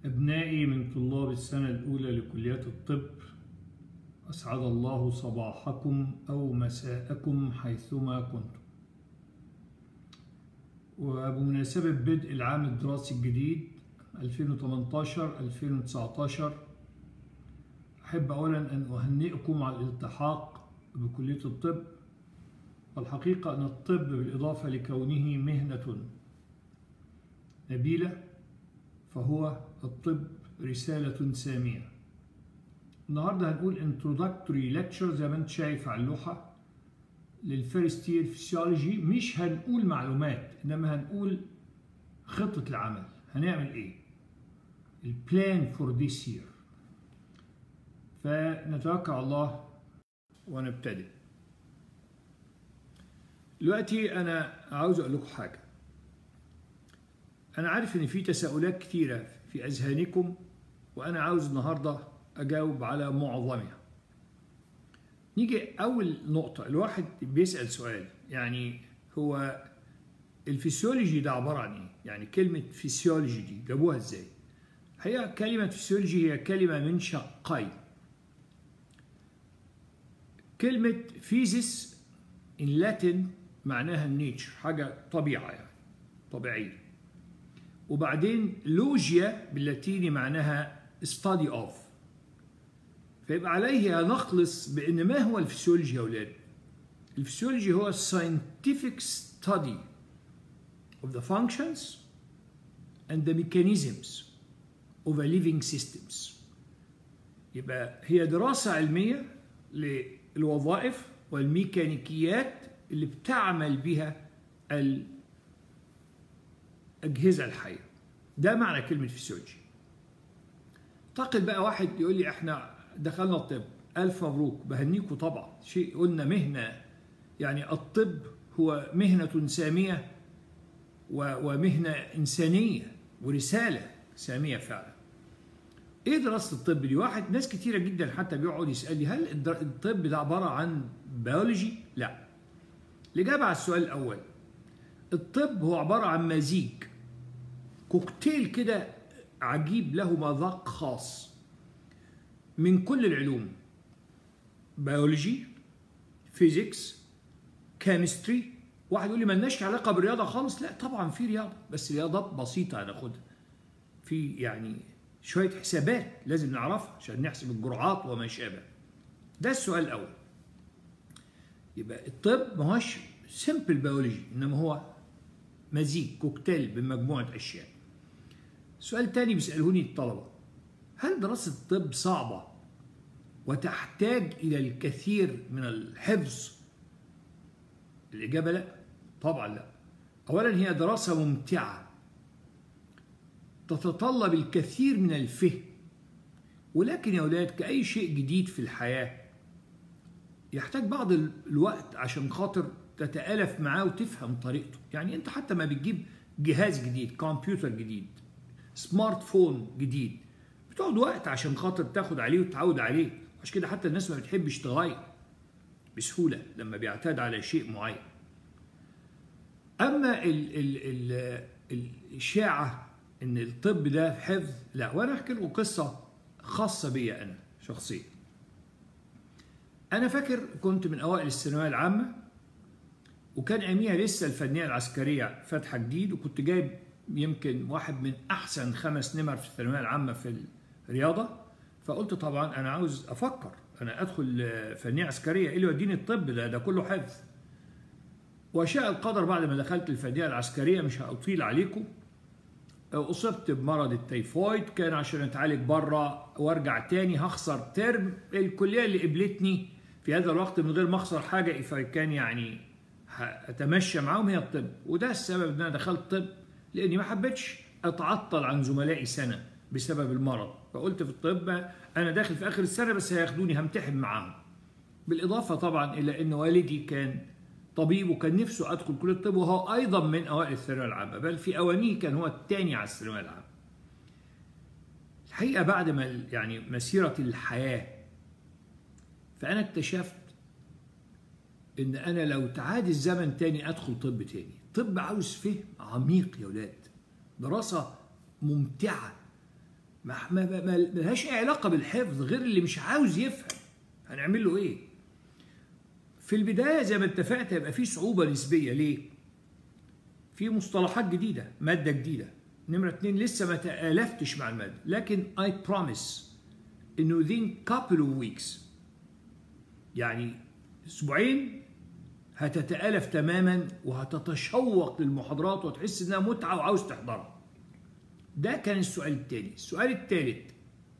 أبنائي من طلاب السنة الأولى لكليات الطب أسعد الله صباحكم أو مساءكم حيثما كنتم وبمناسبة بدء العام الدراسي الجديد 2018-2019 أحب أولا أن أهنئكم على الالتحاق بكلية الطب والحقيقة أن الطب بالإضافة لكونه مهنة نبيلة فهو الطب رسالة سامية النهاردة هنقول introductory lecture زي ما انت شايف على اللوحة للفيرست يير فيسيولوجي مش هنقول معلومات انما هنقول خطة العمل هنعمل ايه البلان فور ذيس يير فنتوكل على الله ونبتدئ دلوقتي انا عاوز اقول لكم حاجه انا عارف ان في تساؤلات كتيره في اذهانكم وانا عاوز النهارده اجاوب على معظمها نيجي اول نقطه الواحد بيسال سؤال يعني هو الفسيولوجي ده عباره عن ايه يعني كلمه فسيولوجي دي جابوها ازاي هي كلمه فسيولوجي هي كلمه من شقين كلمه فيزيس ان لاتن معناها النيتشر حاجه طبيعه يعني طبيعيه وبعدين لوجيا باللاتيني معناها study of فيبقى عليه نخلص بان ما هو الفسيولوجي يا اولاد الفسيولوجي هو scientific study of the functions and the mechanisms of a living systems يبقى هي دراسة علمية للوظائف والميكانيكيات اللي بتعمل بها الأجهزة الحية ده معنى كلمة فسيولوجي اعتقد بقى واحد يقول لي احنا دخلنا الطب ألف مبروك بهنيكوا طبعا شيء قلنا مهنة يعني الطب هو مهنة سامية ومهنة إنسانية ورسالة سامية فعلا ايه دراسة الطب دي واحد ناس كتيرة جدا حتى بيقعد يسألني هل الطب ده عبارة عن بيولوجي لا الإجابة على السؤال الأول الطب هو عبارة عن مزيج كوكتيل كده عجيب له مذاق خاص من كل العلوم بيولوجي فيزيكس كيمستري واحد يقول لي ملناش علاقة بالرياضة خالص لا طبعا في رياضة بس رياضات بسيطة هناخدها في يعني شوية حسابات لازم نعرفها عشان نحسب الجرعات وما شابه ده السؤال الأول يبقى الطب ما هوش سمبل بيولوجي انما هو مزيج كوكتيل بمجموعه اشياء. سؤال تاني بيسالوني الطلبه هل دراسه الطب صعبه وتحتاج الى الكثير من الحفظ؟ الاجابه لا طبعا لا. اولا هي دراسه ممتعه تتطلب الكثير من الفهم ولكن يا اولاد كاي شيء جديد في الحياه يحتاج بعض الوقت عشان خاطر تتالف معاه وتفهم طريقته يعني انت حتى ما بتجيب جهاز جديد كمبيوتر جديد سمارت فون جديد بتقعد وقت عشان خاطر تاخد عليه وتتعود عليه عشان كده حتى الناس ما بتحبش تغير بسهوله لما بيعتاد على شيء معين اما ال ال ال الاشاعه ان الطب ده حفظ لا وانا احكي لكم قصه خاصه بيا انا شخصيا انا فاكر كنت من اوائل الثانويه العامه وكان اياميها لسه الفنيه العسكريه فاتحه جديد وكنت جايب يمكن واحد من احسن خمس نمر في الثانويه العامه في الرياضه فقلت طبعا انا عاوز افكر انا ادخل فنيه عسكريه ايه اللي يوديني الطب ده ده كله حفظ وشاء القدر بعد ما دخلت الفنيه العسكريه مش هاطيل عليكم اصبت بمرض التيفويد كان عشان اتعالج بره وارجع تاني هخسر ترم الكليه اللي قبلتني في هذا الوقت من غير ما اخسر حاجه فكان يعني اتمشى معاهم هي الطب وده السبب ان انا دخلت طب لاني ما حبيتش اتعطل عن زملائي سنه بسبب المرض فقلت في الطب انا داخل في اخر السنه بس هياخدوني همتحن معاهم بالاضافه طبعا الى ان والدي كان طبيب وكان نفسه ادخل كليه الطب وهو ايضا من اوائل الثانويه العامه بل في اوانيه كان هو الثاني على الثانويه العامه الحقيقه بعد ما يعني مسيره الحياه فانا اكتشفت ان انا لو تعاد الزمن تاني ادخل طب تاني طب عاوز فهم عميق يا ولاد دراسه ممتعه ما ما ما ما لهاش اي علاقه بالحفظ غير اللي مش عاوز يفهم هنعمل له ايه في البدايه زي ما اتفقت هيبقى في صعوبه نسبيه ليه في مصطلحات جديده ماده جديده نمره اتنين لسه ما تالفتش مع الماده لكن اي بروميس انه within couple of weeks يعني اسبوعين هتتالف تماما وهتتشوق للمحاضرات وتحس انها متعه وعاوز تحضرها ده كان السؤال الثاني السؤال الثالث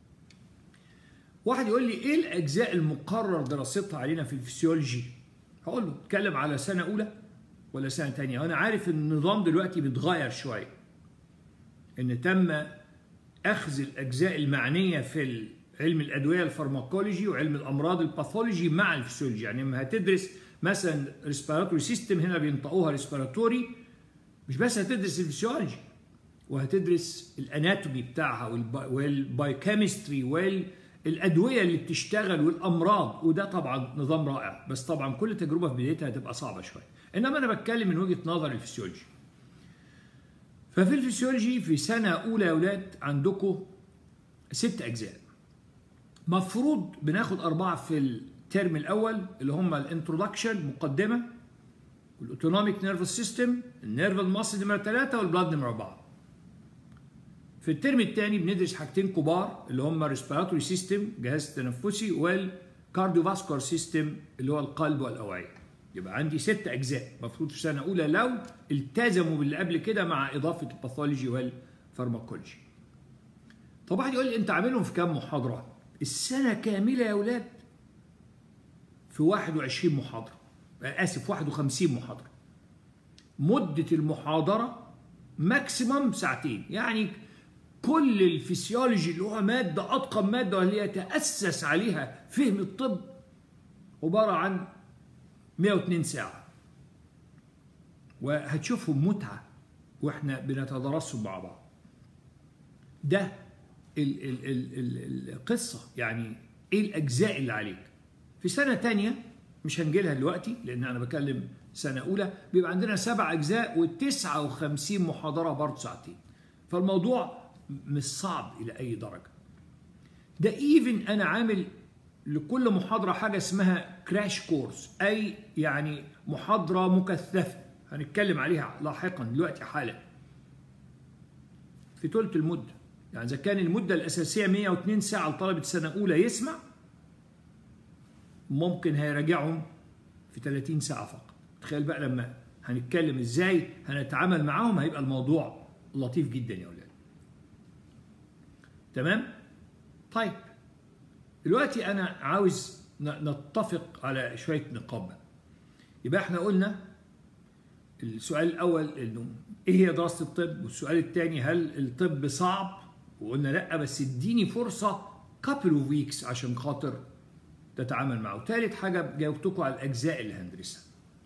واحد يقول لي ايه الاجزاء المقرر دراستها علينا في الفسيولوجي هقول له اتكلم على سنه اولى ولا سنه ثانيه وانا عارف ان النظام دلوقتي بيتغير شويه ان تم اخذ الاجزاء المعنيه في علم الادويه الفارماكولوجي وعلم الامراض الباثولوجي مع الفسيولوجي يعني لما هتدرس مثلا ريسبيراتوري سيستم هنا بينطقوها ريسبيراتوري مش بس هتدرس الفسيولوجي وهتدرس الاناتومي بتاعها والبايوكيمستري والادويه اللي بتشتغل والامراض وده طبعا نظام رائع بس طبعا كل تجربه في بدايتها هتبقى صعبه شويه انما انا بتكلم من وجهه نظر الفسيولوجي ففي الفسيولوجي في سنه اولى يا اولاد عندكم ست اجزاء مفروض بناخد اربعه في الترم الاول اللي هم الانترودكشن مقدمه والاوتونوميك نيرفس سيستم النيرف المصري نمره ثلاثه والبلاد نمره اربعه في الترم الثاني بندرس حاجتين كبار اللي هم ريسبيراتوري سيستم جهاز التنفسي والكارديوفاسكولار سيستم اللي هو القلب والاوعيه يبقى عندي ست اجزاء المفروض في سنه اولى لو التزموا باللي قبل كده مع اضافه الباثولوجي والفارماكولوجي طب واحد يقول لي انت عاملهم في كام محاضره السنه كامله يا اولاد في 21 محاضره اسف 51 محاضره مده المحاضره ماكسيمم ساعتين يعني كل الفسيولوجي اللي هو ماده اتقن ماده واللي يتاسس عليها فهم الطب عباره عن 102 ساعه وهتشوفهم متعه واحنا بنتدرسهم مع بعض ده ال ال ال ال القصه يعني ايه الاجزاء اللي عليك في سنه تانية مش هنجيلها دلوقتي لان انا بكلم سنه اولى بيبقى عندنا سبع اجزاء و59 محاضره برضه ساعتين فالموضوع مش صعب الى اي درجه ده ايفن انا عامل لكل محاضره حاجه اسمها كراش كورس اي يعني محاضره مكثفه هنتكلم عليها لاحقا دلوقتي حالا في ثلث المده يعني اذا كان المده الاساسيه 102 ساعه لطلبه سنه اولى يسمع ممكن هيراجعهم في 30 ساعه فقط تخيل بقى لما هنتكلم ازاي هنتعامل معاهم هيبقى الموضوع لطيف جدا يا اولاد تمام طيب دلوقتي انا عاوز نتفق على شويه نقاط بقى يبقى احنا قلنا السؤال الاول انه ايه هي دراسه الطب والسؤال الثاني هل الطب صعب وقلنا لا بس اديني فرصه couple of weeks عشان خاطر تتعامل معه ثالث حاجه جاوبتكم على الاجزاء اللي هندرسها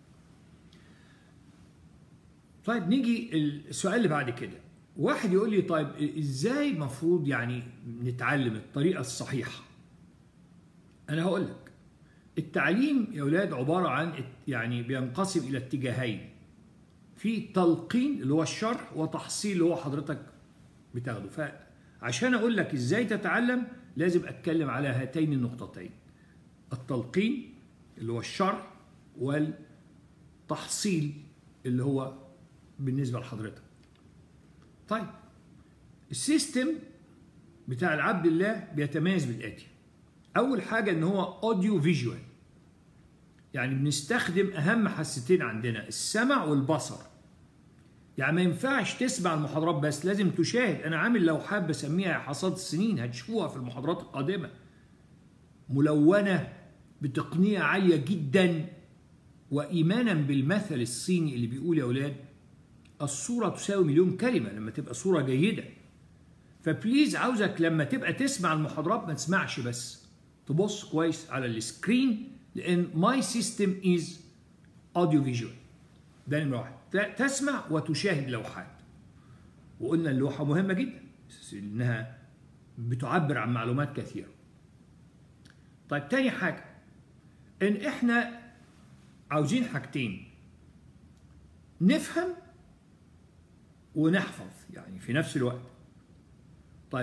طيب نيجي السؤال اللي بعد كده واحد يقول لي طيب ازاي المفروض يعني نتعلم الطريقه الصحيحه انا هقول لك التعليم يا اولاد عباره عن يعني بينقسم الى اتجاهين في تلقين اللي هو الشرح وتحصيل اللي هو حضرتك بتاخده فعشان اقول لك ازاي تتعلم لازم اتكلم على هاتين النقطتين التلقين اللي هو الشرح والتحصيل اللي هو بالنسبه لحضرتك طيب السيستم بتاع العبد الله بيتميز بالاتي اول حاجه ان هو اوديو فيجوال يعني بنستخدم اهم حاستين عندنا السمع والبصر يعني ما ينفعش تسمع المحاضرات بس لازم تشاهد انا عامل لوحات بسميها حصاد السنين هتشوفوها في المحاضرات القادمه ملونه بتقنيه عاليه جدا وايمانا بالمثل الصيني اللي بيقول يا اولاد الصوره تساوي مليون كلمه لما تبقى صوره جيده فبليز عاوزك لما تبقى تسمع المحاضرات ما تسمعش بس تبص كويس على السكرين لان ماي سيستم از اوديو فيجوال ده نمره واحد تسمع وتشاهد لوحات وقلنا اللوحه مهمه جدا انها بتعبر عن معلومات كثيره طيب تاني حاجه ان احنا عاوزين حاجتين نفهم ونحفظ يعني في نفس الوقت طيب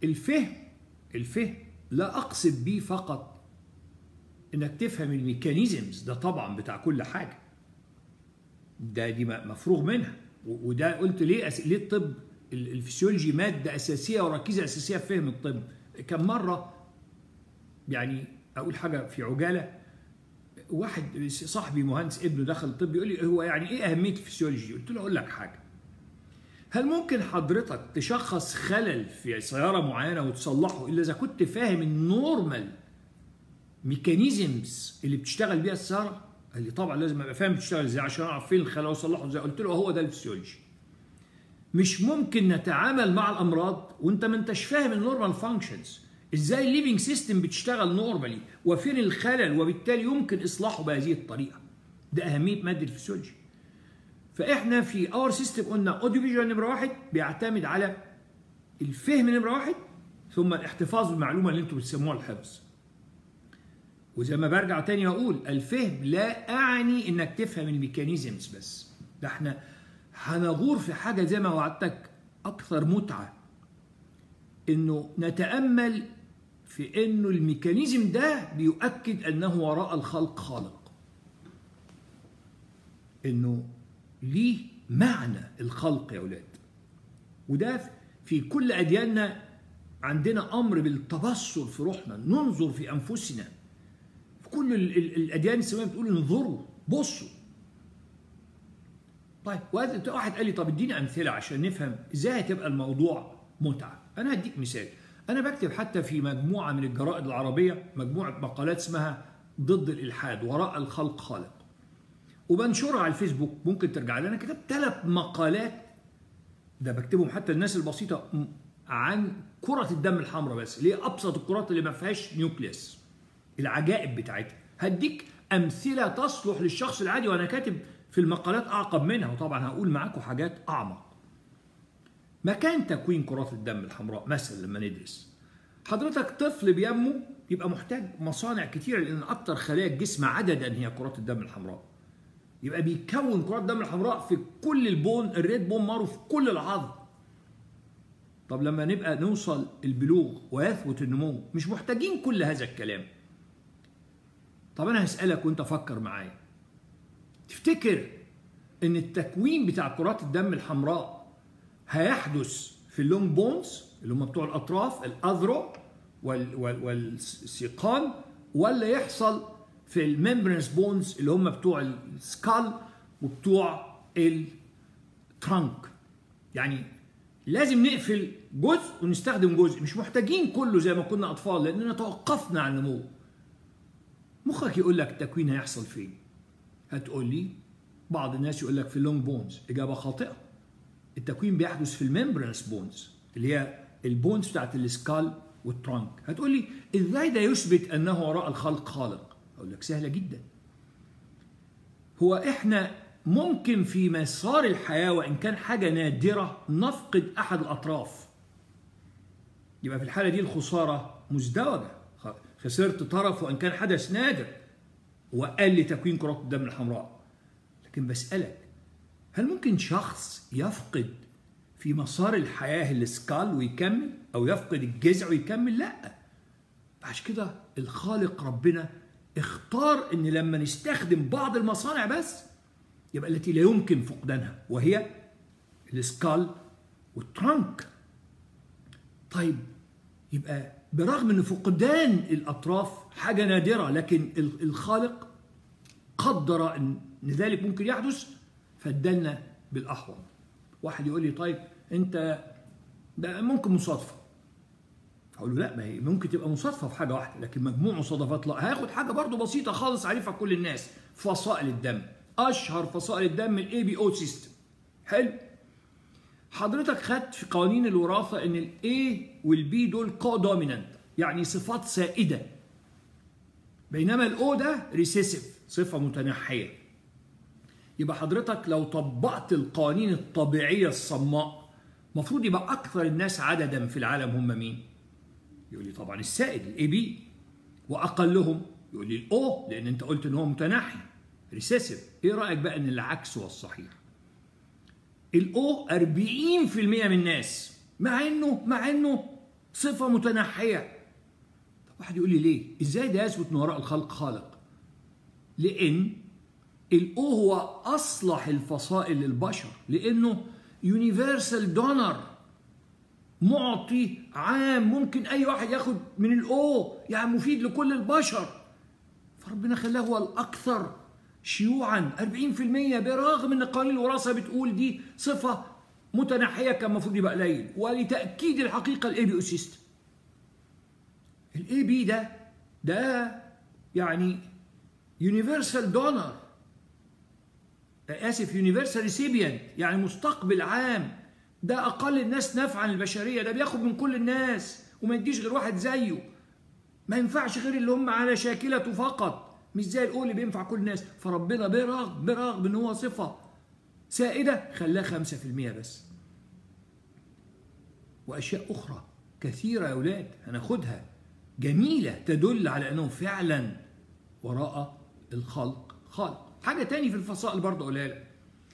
الفهم الفهم لا اقصد بيه فقط انك تفهم الميكانيزمز ده طبعا بتاع كل حاجه ده دي مفروغ منها وده قلت ليه أس... ليه الطب الفسيولوجي ماده اساسيه وركيزه اساسيه في فهم الطب كم مره يعني اقول حاجه في عجاله واحد صاحبي مهندس ابنه دخل الطب يقول لي هو يعني ايه اهميه الفسيولوجي قلت له اقول لك حاجه هل ممكن حضرتك تشخص خلل في سياره معينه وتصلحه الا اذا كنت فاهم النورمال ميكانيزمز اللي بتشتغل بيها السياره قال لي طبعا لازم ابقى فاهم بتشتغل ازاي عشان اعرف فين الخلل واصلحه ازاي قلت له هو ده الفسيولوجي مش ممكن نتعامل مع الامراض وانت ما انتش فاهم النورمال فانكشنز ازاي الليفنج سيستم بتشتغل نورمالي وفين الخلل وبالتالي يمكن اصلاحه بهذه الطريقه ده اهميه ماده الفسيولوجي فاحنا في اور سيستم قلنا اوديو فيجوال نمره واحد بيعتمد على الفهم نمره واحد ثم الاحتفاظ بالمعلومه اللي انتم بتسموها الحفظ وزي ما برجع تاني واقول الفهم لا اعني انك تفهم الميكانيزمز بس ده احنا هنغور في حاجه زي ما وعدتك اكثر متعه انه نتامل في انه الميكانيزم ده بيؤكد انه وراء الخلق خالق انه ليه معنى الخلق يا اولاد وده في كل ادياننا عندنا امر بالتبصر في روحنا ننظر في انفسنا في كل الاديان السماويه بتقول انظروا بصوا طيب واحد قال لي طب اديني امثله عشان نفهم ازاي هتبقى الموضوع متعه انا هديك مثال انا بكتب حتى في مجموعه من الجرائد العربيه مجموعه مقالات اسمها ضد الالحاد وراء الخلق خالق وبنشرها على الفيسبوك ممكن ترجع لي انا كتبت ثلاث مقالات ده بكتبهم حتى الناس البسيطه عن كرة الدم الحمراء بس اللي هي ابسط الكرات اللي ما فيهاش نيوكليس العجائب بتاعتها هديك امثله تصلح للشخص العادي وانا كاتب في المقالات اعقب منها وطبعا هقول معاكم حاجات اعمق مكان تكوين كرات الدم الحمراء مثلا لما ندرس حضرتك طفل بينمو يبقى محتاج مصانع كتيره لان اكتر خلايا الجسم عددا هي كرات الدم الحمراء يبقى بيكون كرات الدم الحمراء في كل البون الريد بون مارو في كل العظم طب لما نبقى نوصل البلوغ ويثبت النمو مش محتاجين كل هذا الكلام طب انا هسالك وانت فكر معايا تفتكر ان التكوين بتاع كرات الدم الحمراء هيحدث في اللونج بونز اللي هم بتوع الاطراف الاذرع وال وال والسيقان ولا يحصل في الممبرنس بونز اللي هم بتوع السكال وبتوع الترانك يعني لازم نقفل جزء ونستخدم جزء مش محتاجين كله زي ما كنا اطفال لاننا توقفنا عن النمو مخك يقول لك التكوين هيحصل فين هتقول لي بعض الناس يقول لك في اللونج بونز اجابه خاطئه التكوين بيحدث في الممبرنس بونز اللي هي البونز بتاعت السكال والترانك هتقول لي ازاي ده يثبت انه وراء الخلق خالق اقول لك سهله جدا هو احنا ممكن في مسار الحياه وان كان حاجه نادره نفقد احد الاطراف يبقى في الحاله دي الخساره مزدوجه خسرت طرف وان كان حدث نادر وقل تكوين كرات الدم الحمراء لكن بسالك هل ممكن شخص يفقد في مسار الحياه السكال ويكمل او يفقد الجذع ويكمل لا عشان كده الخالق ربنا اختار ان لما نستخدم بعض المصانع بس يبقى التي لا يمكن فقدانها وهي السكال والترانك طيب يبقى برغم ان فقدان الاطراف حاجه نادره لكن الخالق قدر ان ذلك ممكن يحدث فادلنا بالاحوط واحد يقول لي طيب انت ده ممكن مصادفه اقول له لا ما هي ممكن تبقى مصادفه في حاجه واحده لكن مجموع مصادفات لا هاخد حاجه برضو بسيطه خالص عارفها كل الناس فصائل الدم اشهر فصائل الدم الاي بي او سيستم حلو حضرتك خدت في قوانين الوراثه ان الاي والبي دول كودومينانت يعني صفات سائده بينما الاو ده ريسيسيف صفه متنحيه يبقى حضرتك لو طبقت القوانين الطبيعيه الصماء المفروض يبقى اكثر الناس عددا في العالم هم مين يقول لي طبعا السائد الاي بي واقلهم يقول لي الاو لان انت قلت ان هو متنحي ريسيسيف ايه رايك بقى ان العكس هو الصحيح الاو 40% من الناس مع انه مع انه صفة متنحية طب واحد يقول لي ليه ازاي ده يثبت ان وراء الخلق خالق لان الاو هو اصلح الفصائل للبشر لانه يونيفرسال دونر معطي عام ممكن اي واحد ياخد من الاو يعني مفيد لكل البشر فربنا خلاه هو الاكثر شيوعا 40% برغم ان قانون الوراثه بتقول دي صفه متنحيه كان المفروض يبقى قليل ولتاكيد الحقيقه الاي بي سيستم الاي بي ده ده يعني يونيفرسال دونر اسف يونيفرسال ريسيبيانت يعني مستقبل عام ده اقل الناس نفعا للبشريه ده بياخد من كل الناس وما يديش غير واحد زيه ما ينفعش غير اللي هم على شاكلته فقط مش زي القول اللي بينفع كل الناس فربنا برغم برغم ان هو صفه سائده خلاه 5% بس واشياء اخرى كثيره يا اولاد هناخدها جميله تدل على انه فعلا وراء الخلق خالق حاجه تاني في الفصائل برضه اقولها لك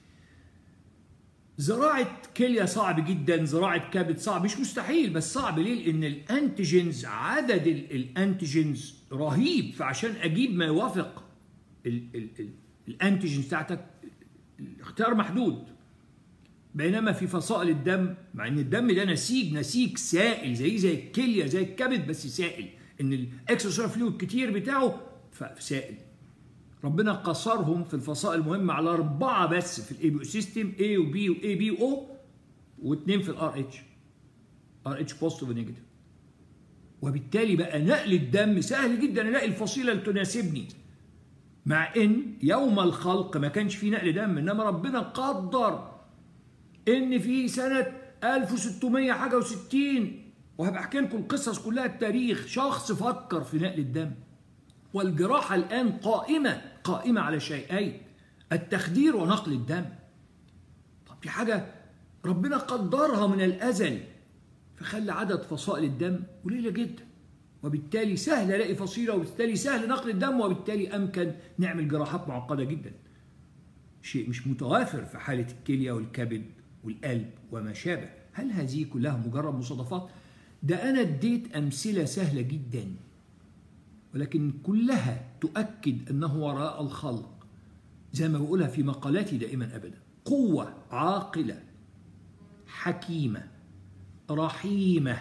زراعة كلية صعب جدا زراعة كبد صعب مش مستحيل بس صعب ليه لأن الأنتيجينز عدد الأنتيجينز رهيب فعشان أجيب ما يوافق الأنتيجينز بتاعتك الاختيار محدود بينما في فصائل الدم مع ان الدم ده نسيج نسيج سائل زي زي الكليه زي الكبد بس سائل ان الاكسترا فلويد كتير بتاعه سائل ربنا قصرهم في الفصائل المهمة على أربعة بس في الإي بي سيستم A و B و A B O واثنين في الار اتش ار اتش بوزيتيف ونيجاتيف وبالتالي بقى نقل الدم سهل جدا الاقي الفصيله اللي تناسبني مع ان يوم الخلق ما كانش في نقل دم انما ربنا قدر ان في سنه 1600 حاجه و60 وهبقى احكي لكم القصص كلها التاريخ شخص فكر في نقل الدم والجراحة الآن قائمة قائمة على شيئين التخدير ونقل الدم طب دي حاجة ربنا قدرها من الأزل فخلى عدد فصائل الدم قليلة جدا وبالتالي سهل الاقي فصيله وبالتالي سهل نقل الدم وبالتالي امكن نعمل جراحات معقده جدا. شيء مش متوافر في حاله الكليه والكبد والقلب وما شابه. هل هذه كلها مجرد مصادفات؟ ده انا اديت امثله سهله جدا ولكن كلها تؤكد انه وراء الخلق زي ما بقولها في مقالاتي دائما ابدا قوه عاقله حكيمه رحيمه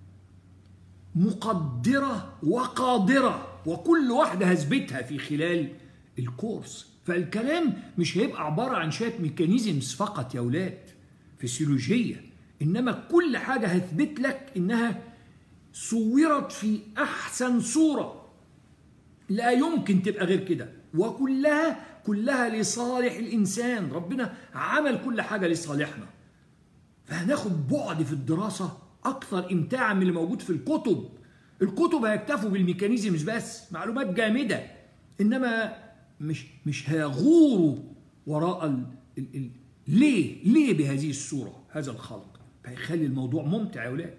مقدره وقادره وكل واحده هثبتها في خلال الكورس فالكلام مش هيبقى عباره عن شويه ميكانيزمز فقط يا اولاد فسيولوجيه انما كل حاجه هثبت لك انها صورت في احسن صوره لا يمكن تبقى غير كده وكلها كلها لصالح الانسان ربنا عمل كل حاجه لصالحنا فهناخد بعد في الدراسه اكثر امتاعا من اللي موجود في الكتب الكتب هيكتفوا بالميكانيزمز بس معلومات جامده انما مش مش هيغوروا وراء ال ال ال ليه ليه بهذه الصوره هذا الخلق فيخلي الموضوع ممتع يا اولاد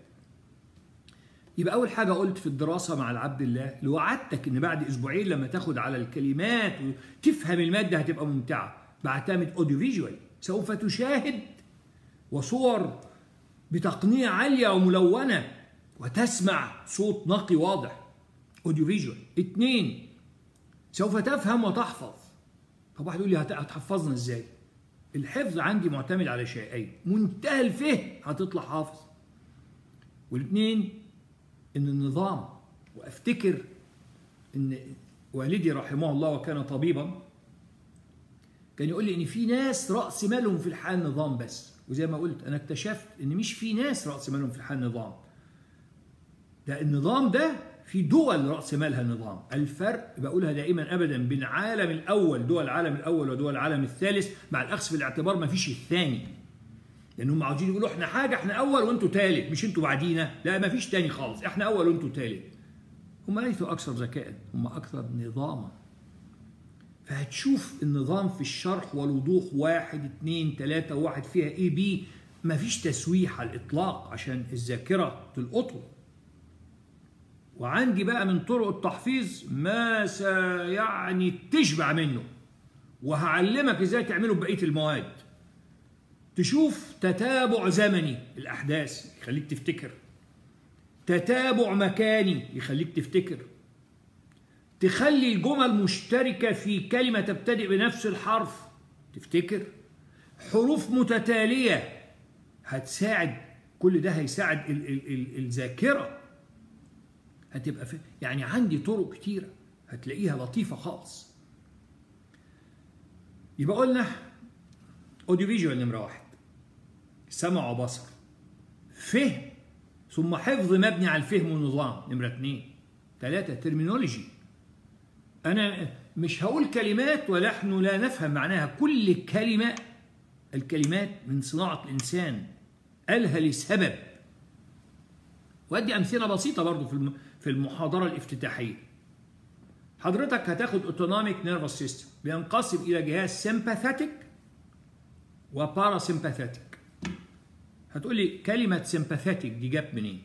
يبقى اول حاجه قلت في الدراسه مع العبد الله اللي وعدتك ان بعد اسبوعين لما تاخد على الكلمات وتفهم الماده هتبقى ممتعه بعتمد اوديو فيجوال سوف تشاهد وصور بتقنيه عاليه وملونه وتسمع صوت نقي واضح اوديو فيجوال اثنين سوف تفهم وتحفظ طب واحد يقول لي هتحفظنا ازاي الحفظ عندي معتمد على شيئين منتهى الفهم هتطلع حافظ والاثنين ان النظام وافتكر ان والدي رحمه الله وكان طبيبا كان يقول لي ان في ناس راس مالهم في الحال نظام بس وزي ما قلت انا اكتشفت ان مش في ناس راس مالهم في الحال نظام ده النظام ده في دول راس مالها نظام الفرق بقولها دائما ابدا بين العالم الاول دول العالم الاول ودول العالم الثالث مع الاخذ في الاعتبار ما فيش الثاني لانهم عاوزين يقولوا احنا حاجه احنا اول وانتوا ثالث مش انتوا بعدينا لا ما فيش تاني خالص احنا اول وانتوا ثالث هم ليسوا اكثر ذكاء هم اكثر نظاما فهتشوف النظام في الشرح والوضوح واحد اثنين ثلاثة واحد فيها اي بي ما فيش تسويح على الاطلاق عشان الذاكرة تلقطه وعندي بقى من طرق التحفيظ ما سيعني تشبع منه وهعلمك ازاي تعمله بقية المواد تشوف تتابع زمني الأحداث يخليك تفتكر تتابع مكاني يخليك تفتكر تخلي الجمل مشتركة في كلمة تبتدئ بنفس الحرف تفتكر حروف متتالية هتساعد كل ده هيساعد ال ال ال الذاكرة هتبقى في يعني عندي طرق كتيرة هتلاقيها لطيفة خالص يبقى قلنا اوديو فيجوال نمرة واحد سمع وبصر فهم ثم حفظ مبني على الفهم والنظام نمرة اثنين ثلاثة ترمينولوجي أنا مش هقول كلمات ونحن لا نفهم معناها كل كلمة الكلمات من صناعة الإنسان قالها لسبب وأدي أمثلة بسيطة برضو في في المحاضرة الافتتاحية حضرتك هتاخد اوتونوميك نيرفس سيستم بينقسم إلى جهاز سيمباثيتك وباراسيمباثيتك هتقول لي كلمة سيمباثيتك دي جت منين؟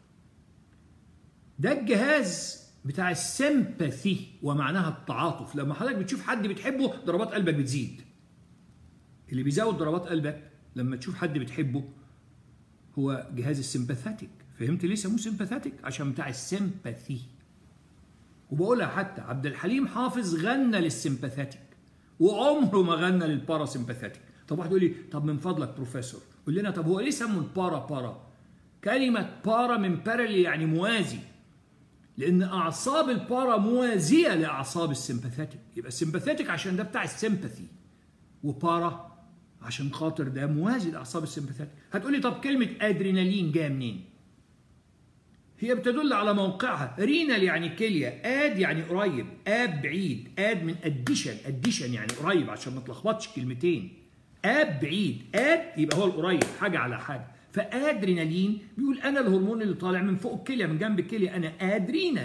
ده الجهاز بتاع السيمباثي ومعناها التعاطف لما حضرتك بتشوف حد بتحبه ضربات قلبك بتزيد اللي بيزود ضربات قلبك لما تشوف حد بتحبه هو جهاز السيمباثيتك فهمت ليه سموه سيمباثيتك عشان بتاع السيمباثي وبقولها حتى عبد الحليم حافظ غنى للسيمباثيتك وعمره ما غنى للباراسيمباثيتك طب واحد يقول لي طب من فضلك بروفيسور قول لنا طب هو ليه سموا البارا بارا كلمة بارا من بارالي يعني موازي لأن أعصاب البارا موازية لأعصاب السيمباثيتك يبقى السيمباثيتك عشان ده بتاع السيمباثي وبارا عشان خاطر ده موازي لأعصاب السيمباثيتك هتقولي طب كلمة أدرينالين جاية منين؟ هي بتدل على موقعها رينال يعني كلية اد يعني قريب اب بعيد اد من اديشن اديشن يعني قريب عشان ما تلخبطش كلمتين اب بعيد اد يبقى هو القريب حاجة على حاجة فادرينالين بيقول انا الهرمون اللي طالع من فوق الكليه من جنب الكليه انا ادرينال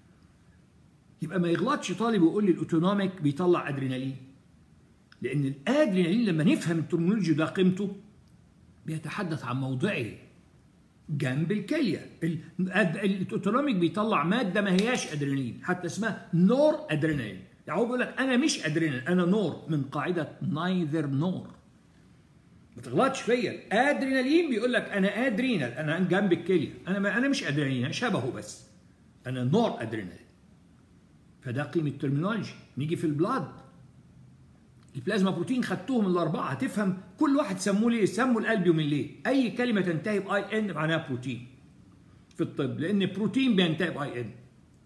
يبقى ما يغلطش طالب ويقول لي الاوتونوميك بيطلع ادرينالين لان الادرينالين لما نفهم الترمينولوجي ده قيمته بيتحدث عن موضعه جنب الكليه الاوتونوميك بيطلع ماده ما هياش ادرينالين حتى اسمها نور ادرينالين يعني هو بيقول لك انا مش ادرينال انا نور من قاعده نايذر نور ما تغلطش فيا الادرينالين بيقول لك انا ادرينال انا جنب الكليه انا ما انا مش ادرينالين انا شبهه بس انا نور ادرينال فده قيمه الترمينولوجي نيجي في البلاد البلازما بروتين خدتوهم الاربعه هتفهم كل واحد سموه ليه سموا الالبيوم ليه اي كلمه تنتهي باي ان معناها بروتين في الطب لان بروتين بينتهي باي ان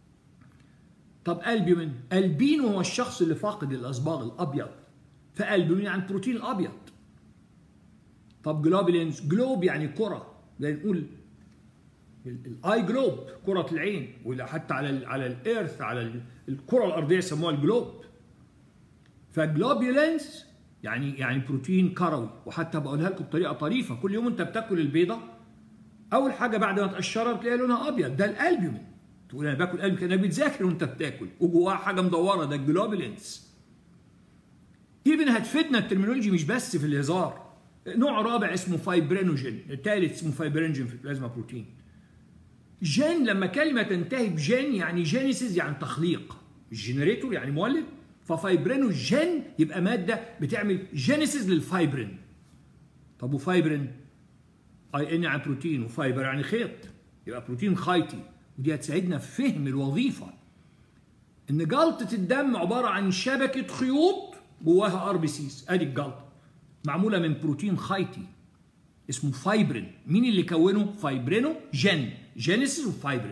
طب البيومين البين هو الشخص اللي فاقد الاصباغ الابيض فالبيومين عن بروتين الابيض طب جلوبولينز جلوب يعني كرة زي نقول الاي جلوب كرة العين ولا حتى على ال على الايرث على الكرة الارضية يسموها الجلوب فجلوبولينز يعني يعني بروتين كروي وحتى بقولها لكم بطريقة طريفة كل يوم انت بتاكل البيضة اول حاجة بعد ما تقشرها بتلاقي لونها ابيض ده الالبيومين تقول انا باكل البيومين كانك بتذاكر وانت بتاكل وجواها حاجة مدورة ده الجلوبولينز ايفن هتفيدنا الترمينولوجي مش بس في الهزار نوع رابع اسمه فايبرينوجين الثالث اسمه فايبرينوجين في البلازما بروتين جين لما كلمة تنتهي بجين يعني جينيسيس يعني تخليق جنريتور يعني مولد ففايبرينوجين يبقى مادة بتعمل جينيسيس للفايبرين طب وفايبرين اي ان يعني بروتين وفايبر يعني خيط يبقى بروتين خيطي ودي هتساعدنا في فهم الوظيفة ان جلطة الدم عبارة عن شبكة خيوط جواها ار بي سيز ادي الجلطة معمولة من بروتين خيطي اسمه فايبرين مين اللي كونه فايبرينو جن جينيسيس وفايبرين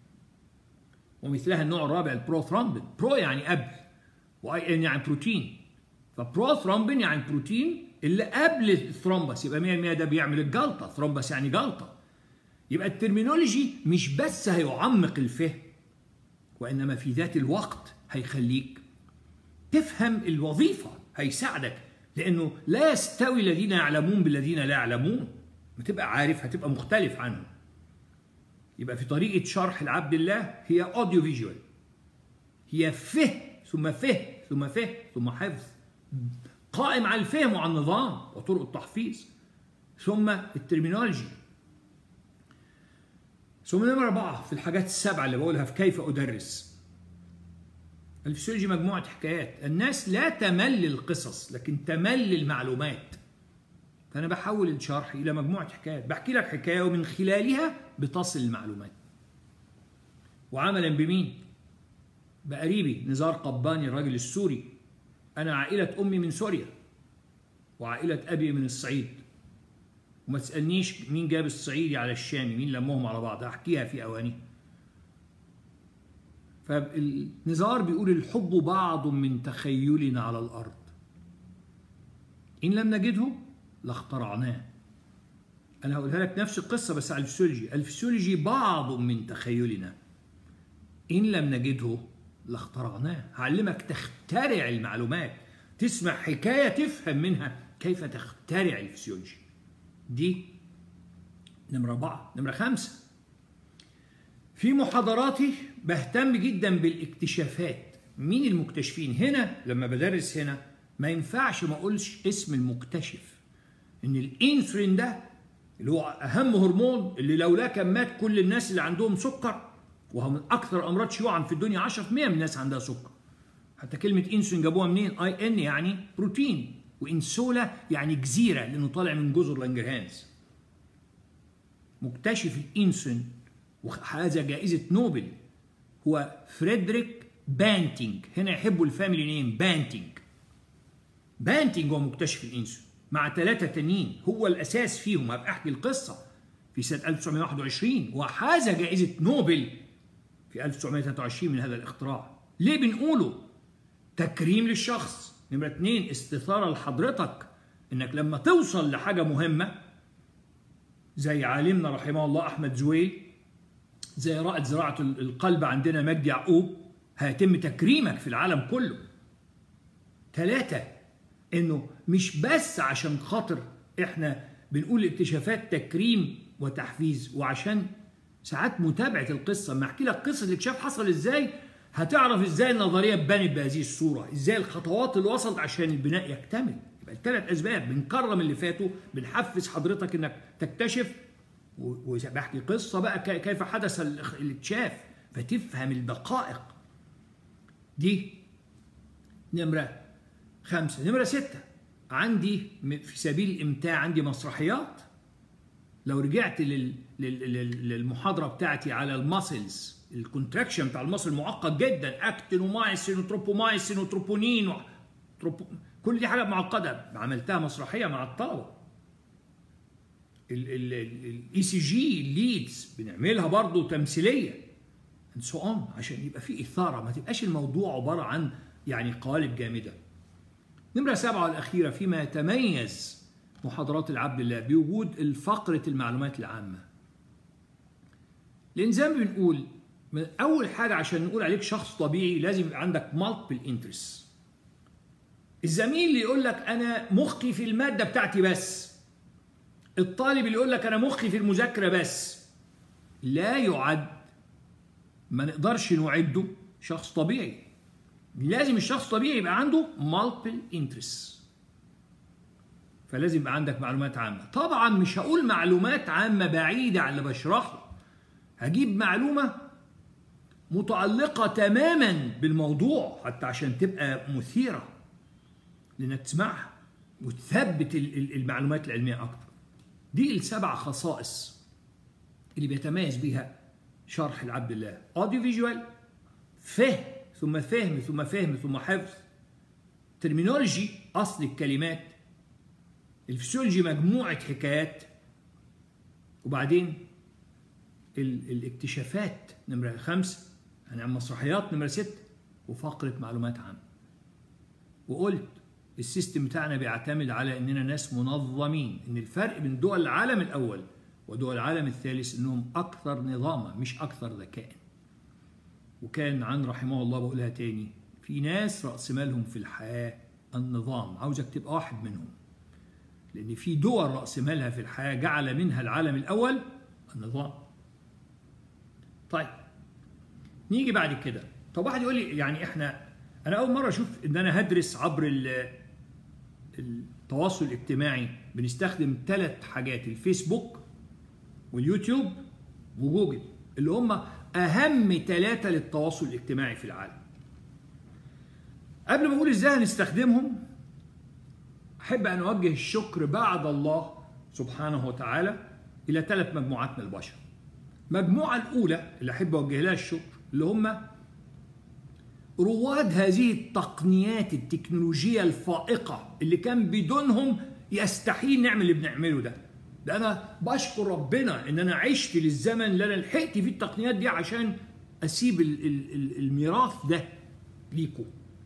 ومثلها النوع الرابع البروثرومبين برو يعني قبل واي ان يعني بروتين فبروثرومبين يعني بروتين اللي قبل الثرومبس يبقى 100% ده بيعمل الجلطه ثرومبس يعني جلطه يبقى الترمينولوجي مش بس هيعمق الفهم وانما في ذات الوقت هيخليك تفهم الوظيفه هيساعدك لانه لا يستوي الذين يعلمون بالذين لا يعلمون ما تبقى عارف هتبقى مختلف عنهم يبقى في طريقه شرح العبد الله هي اوديو فيجوال هي فهم ثم فهم ثم فهم ثم حفظ قائم على الفهم وعلى النظام وطرق التحفيظ ثم الترمينولوجي ثم نمرة أربعة في الحاجات السبعة اللي بقولها في كيف أدرس الفسيولوجي مجموعة حكايات الناس لا تمل القصص لكن تمل المعلومات فأنا بحول الشرح إلى مجموعة حكايات بحكي لك حكاية ومن خلالها بتصل المعلومات وعملا بمين بقريبي نزار قباني الراجل السوري أنا عائلة أمي من سوريا وعائلة أبي من الصعيد وما تسألنيش مين جاب الصعيدي على الشامي مين لمهم على بعض هحكيها في أواني فالنزار بيقول الحب بعض من تخيلنا على الأرض إن لم نجده لاخترعناه أنا هقولها لك نفس القصة بس على الفسيولوجي الفسيولوجي بعض من تخيلنا إن لم نجده لاخترعناه هعلمك تخترع المعلومات تسمع حكاية تفهم منها كيف تخترع الفسيولوجي دي نمرة أربعة نمرة خمسة في محاضراتي بهتم جدا بالاكتشافات مين المكتشفين هنا لما بدرس هنا ما ينفعش ما اقولش اسم المكتشف ان الانسولين ده اللي هو اهم هرمون اللي لولا كان مات كل الناس اللي عندهم سكر وهو من اكثر الامراض شيوعا في الدنيا 10% من الناس عندها سكر حتى كلمه انسولين جابوها منين اي ان يعني بروتين وانسولا يعني جزيره لانه طالع من جزر لانجرهانز مكتشف الانسولين وهذا جائزه نوبل هو فريدريك بانتينج هنا يحبوا الفاميلي نيم بانتينج بانتينج هو مكتشف الانسولين مع ثلاثه تانيين هو الاساس فيهم هبقى احكي القصه في سنه 1921 وحاز جائزه نوبل في 1923 من هذا الاختراع ليه بنقوله تكريم للشخص نمرة اتنين استثارة لحضرتك انك لما توصل لحاجة مهمة زي عالمنا رحمه الله احمد زويل زي رائد زراعة القلب عندنا مجدي يعقوب هيتم تكريمك في العالم كله ثلاثة انه مش بس عشان خاطر احنا بنقول اكتشافات تكريم وتحفيز وعشان ساعات متابعة القصة ما احكي لك قصة الاكتشاف حصل ازاي هتعرف ازاي النظرية اتبنت بهذه الصورة ازاي الخطوات اللي وصلت عشان البناء يكتمل يبقى الثلاث اسباب بنكرم اللي فاتوا بنحفز حضرتك انك تكتشف وبحكي قصة بقى كيف حدث الاكتشاف فتفهم الدقائق دي نمرة خمسة نمرة ستة عندي في سبيل الإمتاع عندي مسرحيات لو رجعت لل... لل... للمحاضرة بتاعتي على الماسلز الكونتراكشن بتاع المصل معقد جدا اكتين ومايسين وتروبومايسين وتروبونين و... تروبو... كل دي حاجات معقدة عملتها مسرحية مع الطلبة الاي سي جي ليدز بنعملها برضه تمثيليه اند سو اون عشان يبقى في اثاره ما تبقاش الموضوع عباره عن يعني قوالب جامده نمرة سبعة والأخيرة فيما يتميز محاضرات العبد الله بوجود الفقرة المعلومات العامة لأن زي ما بنقول من أول حاجة عشان نقول عليك شخص طبيعي لازم يبقى عندك مالتيبل انترست الزميل اللي يقول لك أنا مخي في المادة بتاعتي بس الطالب اللي يقول لك أنا مخي في المذاكرة بس لا يعد ما نقدرش نعده شخص طبيعي لازم الشخص الطبيعي يبقى عنده multiple interests فلازم يبقى عندك معلومات عامة طبعا مش هقول معلومات عامة بعيدة عن اللي بشرحه هجيب معلومة متعلقة تماما بالموضوع حتى عشان تبقى مثيرة لانك تسمعها وتثبت المعلومات العلمية أكتر دي السبع خصائص اللي بيتميز بيها شرح العبد الله اوديو فيجوال فهم ثم فهم ثم فهم ثم حفظ ترمينولوجي أصل الكلمات الفسيولوجي مجموعة حكايات وبعدين ال الاكتشافات نمرة خمسة يعني مسرحيات نمرة ستة وفقرة معلومات عامة وقلت السيستم بتاعنا بيعتمد على اننا ناس منظمين ان الفرق بين دول العالم الاول ودول العالم الثالث انهم اكثر نظاما مش اكثر ذكاء وكان عن رحمه الله بقولها تاني في ناس رأس مالهم في الحياة النظام عاوزك تبقى واحد منهم لأن في دول رأس مالها في الحياة جعل منها العالم الأول النظام طيب نيجي بعد كده طب واحد يقول لي يعني احنا انا اول مره اشوف ان انا هدرس عبر التواصل الاجتماعي بنستخدم ثلاث حاجات الفيسبوك واليوتيوب وجوجل اللي هم أهم ثلاثة للتواصل الاجتماعي في العالم قبل ما أقول إزاي هنستخدمهم أحب أن أوجه الشكر بعد الله سبحانه وتعالى إلى ثلاث مجموعات من البشر المجموعة الأولى اللي أحب أوجه لها الشكر اللي هم رواد هذه التقنيات التكنولوجية الفائقة اللي كان بدونهم يستحيل نعمل اللي بنعمله ده ده انا بشكر ربنا ان انا عشت للزمن اللي انا لحقت فيه التقنيات دي عشان اسيب الميراث ده ليكم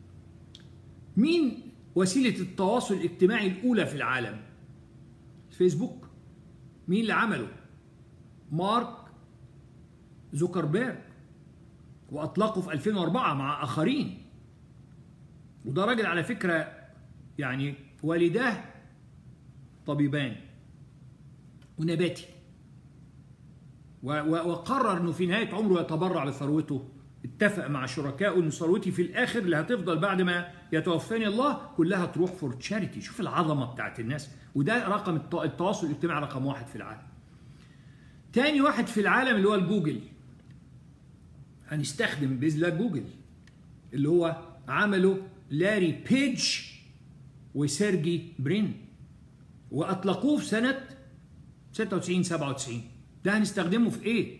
مين وسيلة التواصل الاجتماعي الأولى في العالم فيسبوك مين اللي عمله مارك زوكربيرج وأطلقه في 2004 مع آخرين وده راجل على فكرة يعني والداه طبيبان ونباتي وقرر انه في نهايه عمره يتبرع بثروته اتفق مع شركائه ان ثروتي في الاخر اللي هتفضل بعد ما يتوفاني الله كلها تروح فور تشاريتي شوف العظمه بتاعت الناس وده رقم التواصل الاجتماعي رقم واحد في العالم تاني واحد في العالم اللي هو الجوجل هنستخدم باذن الله جوجل اللي هو عمله لاري بيج وسيرجي برين واطلقوه في سنه 96 97 ده هنستخدمه في ايه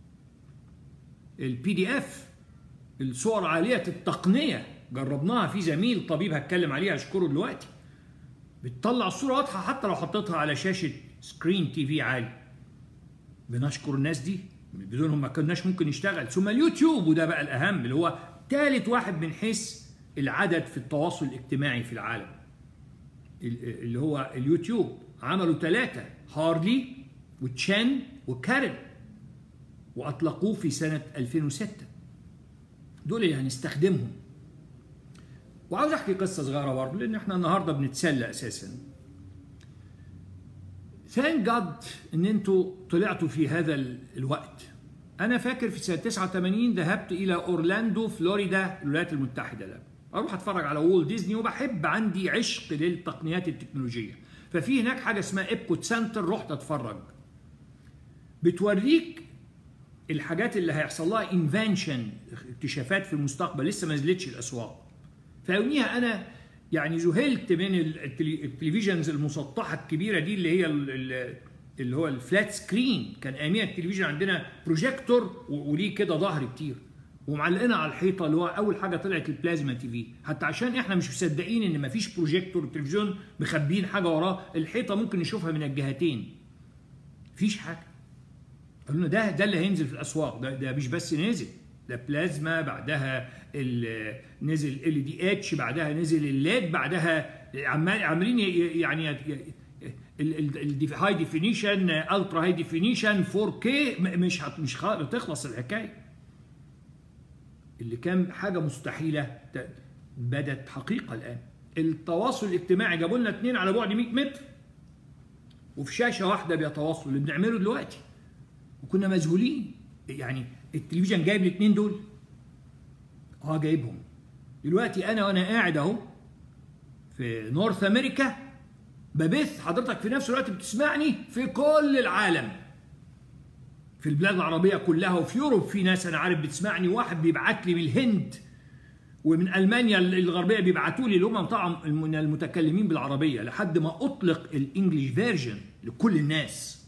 البي دي اف الصور عاليه التقنيه جربناها في زميل طبيب هتكلم عليها اشكره دلوقتي بتطلع الصوره واضحه حتى لو حطيتها على شاشه سكرين تي في عالي بنشكر الناس دي بدونهم ما كناش ممكن نشتغل ثم اليوتيوب وده بقى الاهم اللي هو ثالث واحد من حيث العدد في التواصل الاجتماعي في العالم اللي هو اليوتيوب عملوا ثلاثة هارلي وتشان وكارل وأطلقوه في سنة 2006 دول اللي هنستخدمهم وعاوز أحكي قصة صغيرة برضه لأن إحنا النهاردة بنتسلى أساسا ثانك جاد إن أنتوا طلعتوا في هذا الوقت أنا فاكر في سنة 89 ذهبت إلى أورلاندو فلوريدا الولايات المتحدة ده. أروح أتفرج على وول ديزني وبحب عندي عشق للتقنيات التكنولوجية ففي هناك حاجة اسمها إبكوت سنتر رحت أتفرج بتوريك الحاجات اللي هيحصل لها انفنشن اكتشافات في المستقبل لسه ما نزلتش الاسواق فيوميها انا يعني ذهلت من التلفزيونز المسطحه الكبيره دي اللي هي اللي هو الفلات سكرين كان اياميها التلفزيون عندنا بروجيكتور وليه كده ظهر كتير ومعلقينها على الحيطه اللي هو اول حاجه طلعت البلازما تي في حتى عشان احنا مش مصدقين ان مفيش بروجيكتور التلفزيون مخبيين حاجه وراه الحيطه ممكن نشوفها من الجهتين مفيش حاجه قالوا لنا ده ده اللي هينزل في الاسواق ده ده مش بس نزل ده بلازما بعدها نزل ال دي اتش بعدها نزل الليد بعدها عمال عاملين يعني الهاي ديفينيشن الترا هاي ديفينيشن 4 كي مش مش هتخلص الحكايه اللي كان حاجه مستحيله بدت حقيقه الان التواصل الاجتماعي جابوا لنا اثنين على بعد 100 متر وفي شاشه واحده بيتواصلوا اللي بنعمله دلوقتي وكنا مذهولين يعني التلفزيون جايب الاثنين دول اه جايبهم دلوقتي انا وانا قاعد اهو في نورث امريكا ببث حضرتك في نفس الوقت بتسمعني في كل العالم في البلاد العربية كلها وفي يوروب في ناس أنا عارف بتسمعني واحد بيبعت لي من الهند ومن ألمانيا الغربية بيبعتوا لي اللي هم طبعا من المتكلمين بالعربية لحد ما أطلق الإنجليش فيرجن لكل الناس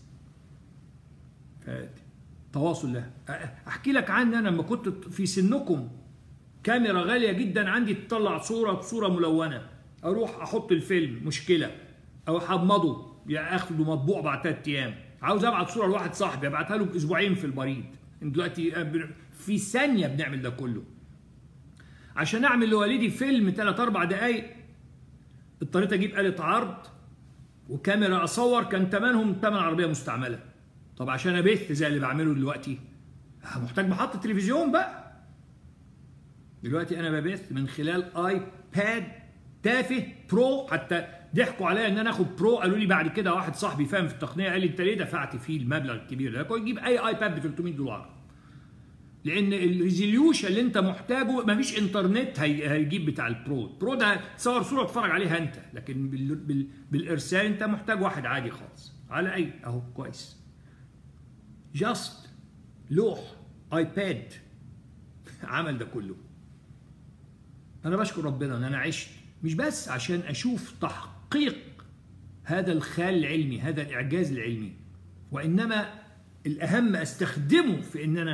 تواصل له احكي لك عني انا لما كنت في سنكم كاميرا غاليه جدا عندي تطلع صوره بصوره ملونه اروح احط الفيلم مشكله او احمضه يعني اخده مطبوع بعد ثلاث ايام عاوز ابعت صوره لواحد صاحبي ابعتها له باسبوعين في البريد دلوقتي في ثانيه بنعمل ده كله عشان اعمل لوالدي فيلم ثلاث اربع دقائق اضطريت اجيب آلة عرض وكاميرا اصور كان ثمنهم ثمن عربيه مستعمله طب عشان ابث زي اللي بعمله دلوقتي محتاج محطه تلفزيون بقى دلوقتي انا ببث من خلال ايباد تافه برو حتى ضحكوا عليا ان انا اخد برو قالوا لي بعد كده واحد صاحبي فاهم في التقنيه قال لي انت ليه دفعت فيه المبلغ الكبير ده كنت تجيب اي ايباد ب 300 دولار لان الريزوليوشن اللي انت محتاجه مفيش انترنت هيجيب بتاع البرو البرو ده تصور صوره تتفرج عليها انت لكن بالارسال انت محتاج واحد عادي خالص على اي اهو كويس جاست لوح ايباد عمل ده كله انا بشكر ربنا ان انا عشت مش بس عشان اشوف تحقيق هذا الخيال العلمي هذا الاعجاز العلمي وانما الاهم استخدمه في ان انا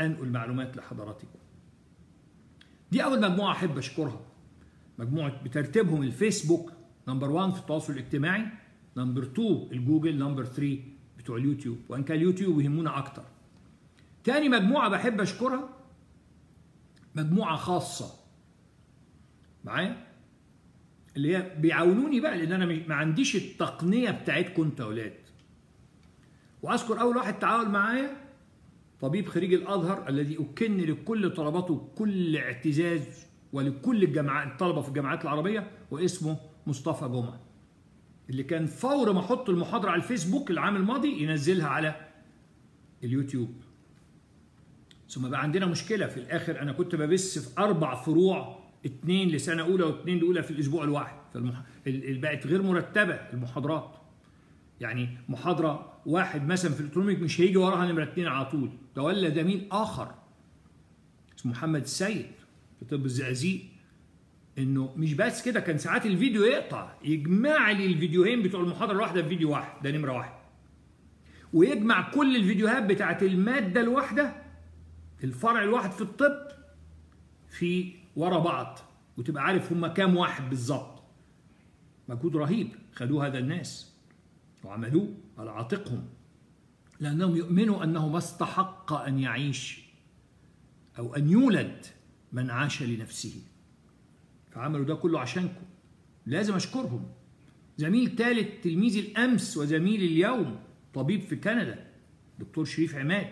انقل معلومات لحضراتكم دي اول مجموعه احب اشكرها مجموعه بترتيبهم الفيسبوك نمبر 1 في التواصل الاجتماعي نمبر 2 الجوجل نمبر 3 بتوع اليوتيوب وان كان اليوتيوب يهمونا اكتر تاني مجموعه بحب اشكرها مجموعه خاصه معايا اللي هي بيعاونوني بقى لان انا ما عنديش التقنيه بتاعتكم انت اولاد واذكر اول واحد تعاون معايا طبيب خريج الازهر الذي اكن لكل طلباته كل اعتزاز ولكل الجامعات الطلبه في الجامعات العربيه واسمه مصطفى جمعه اللي كان فور ما احط المحاضره على الفيسبوك العام الماضي ينزلها على اليوتيوب ثم بقى عندنا مشكله في الاخر انا كنت ببث في اربع فروع اثنين لسنه اولى واثنين لاولى في الاسبوع الواحد فالمح... بقت غير مرتبه المحاضرات يعني محاضره واحد مثلا في الالكترونيك مش هيجي وراها نمره اثنين على طول تولى زميل اخر اسمه محمد السيد في طب الزقازيق انه مش بس كده كان ساعات الفيديو يقطع يجمع لي الفيديوهين بتوع المحاضره الواحده في فيديو واحد ده نمره واحد ويجمع كل الفيديوهات بتاعت الماده الواحده الفرع الواحد في الطب في ورا بعض وتبقى عارف هم كام واحد بالظبط مجهود رهيب خدوه هذا الناس وعملوه على عاتقهم لأنهم يؤمنوا أنه ما استحق أن يعيش أو أن يولد من عاش لنفسه فعملوا ده كله عشانكم لازم أشكرهم زميل ثالث تلميذ الأمس وزميل اليوم طبيب في كندا دكتور شريف عماد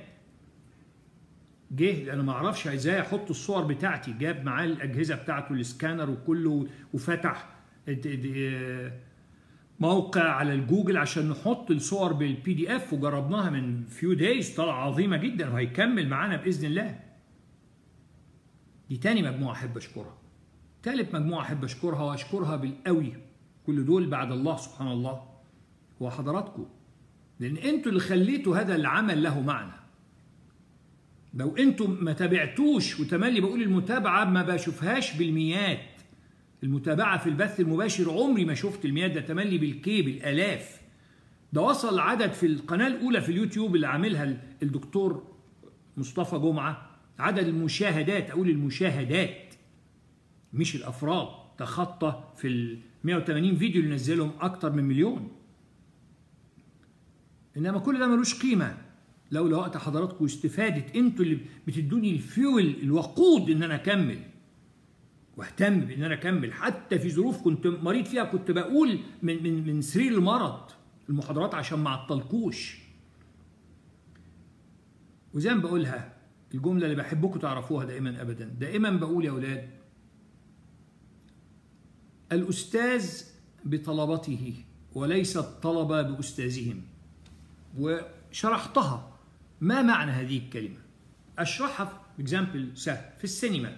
جه انا ما اعرفش ازاي احط الصور بتاعتي جاب معاه الاجهزه بتاعته السكانر وكله وفتح موقع على الجوجل عشان نحط الصور بالبي دي اف وجربناها من فيو دايز طلع عظيمه جدا وهيكمل معانا باذن الله دي تاني مجموعه احب اشكرها تالت مجموعه احب اشكرها واشكرها بالقوي كل دول بعد الله سبحان الله هو حضراتكم لان انتوا اللي خليتوا هذا العمل له معنى لو انتم ما تابعتوش وتملي بقول المتابعه ما بشوفهاش بالميات المتابعه في البث المباشر عمري ما شفت الميات ده تملي بالكي بالالاف ده وصل عدد في القناه الاولى في اليوتيوب اللي عاملها الدكتور مصطفى جمعه عدد المشاهدات اقول المشاهدات مش الافراد تخطى في ال 180 فيديو اللي نزلهم اكتر من مليون انما كل ده ملوش قيمه لولا وقت حضراتكم استفادة انتوا اللي بتدوني الفيول الوقود ان انا اكمل واهتم بان انا اكمل حتى في ظروف كنت مريض فيها كنت بقول من من من سرير المرض المحاضرات عشان ما اعطلكوش وزي ما بقولها الجمله اللي بحبكم تعرفوها دائما ابدا دائما بقول يا اولاد الاستاذ بطلبته وليس الطلبه باستاذهم وشرحتها ما معنى هذه الكلمة؟ أشرحها بإكزامبل سهل في السينما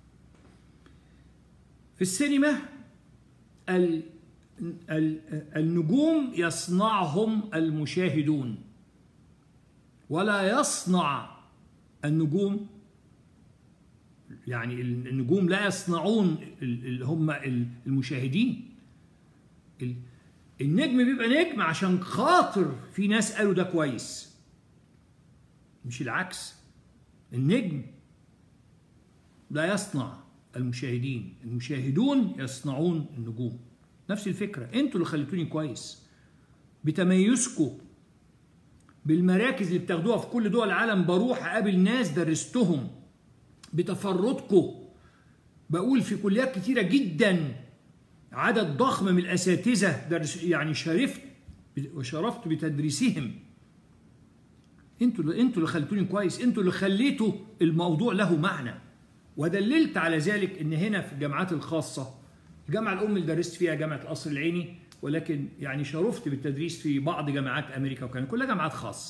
في السينما ال ال النجوم يصنعهم المشاهدون ولا يصنع النجوم يعني النجوم لا يصنعون اللي هم المشاهدين النجم بيبقى نجم عشان خاطر في ناس قالوا ده كويس مش العكس النجم لا يصنع المشاهدين المشاهدون يصنعون النجوم نفس الفكرة انتوا اللي خليتوني كويس بتميزكم بالمراكز اللي بتاخدوها في كل دول العالم بروح اقابل ناس درستهم بتفردكم بقول في كليات كتيرة جدا عدد ضخم من الأساتذة درس يعني شرفت وشرفت بتدريسهم انتوا اللي انتوا اللي خليتوني كويس انتوا اللي خليتوا الموضوع له معنى ودللت على ذلك ان هنا في الجامعات الخاصه الجامعه الام اللي درست فيها جامعه القصر العيني ولكن يعني شرفت بالتدريس في بعض جامعات امريكا وكان كلها جامعات خاصه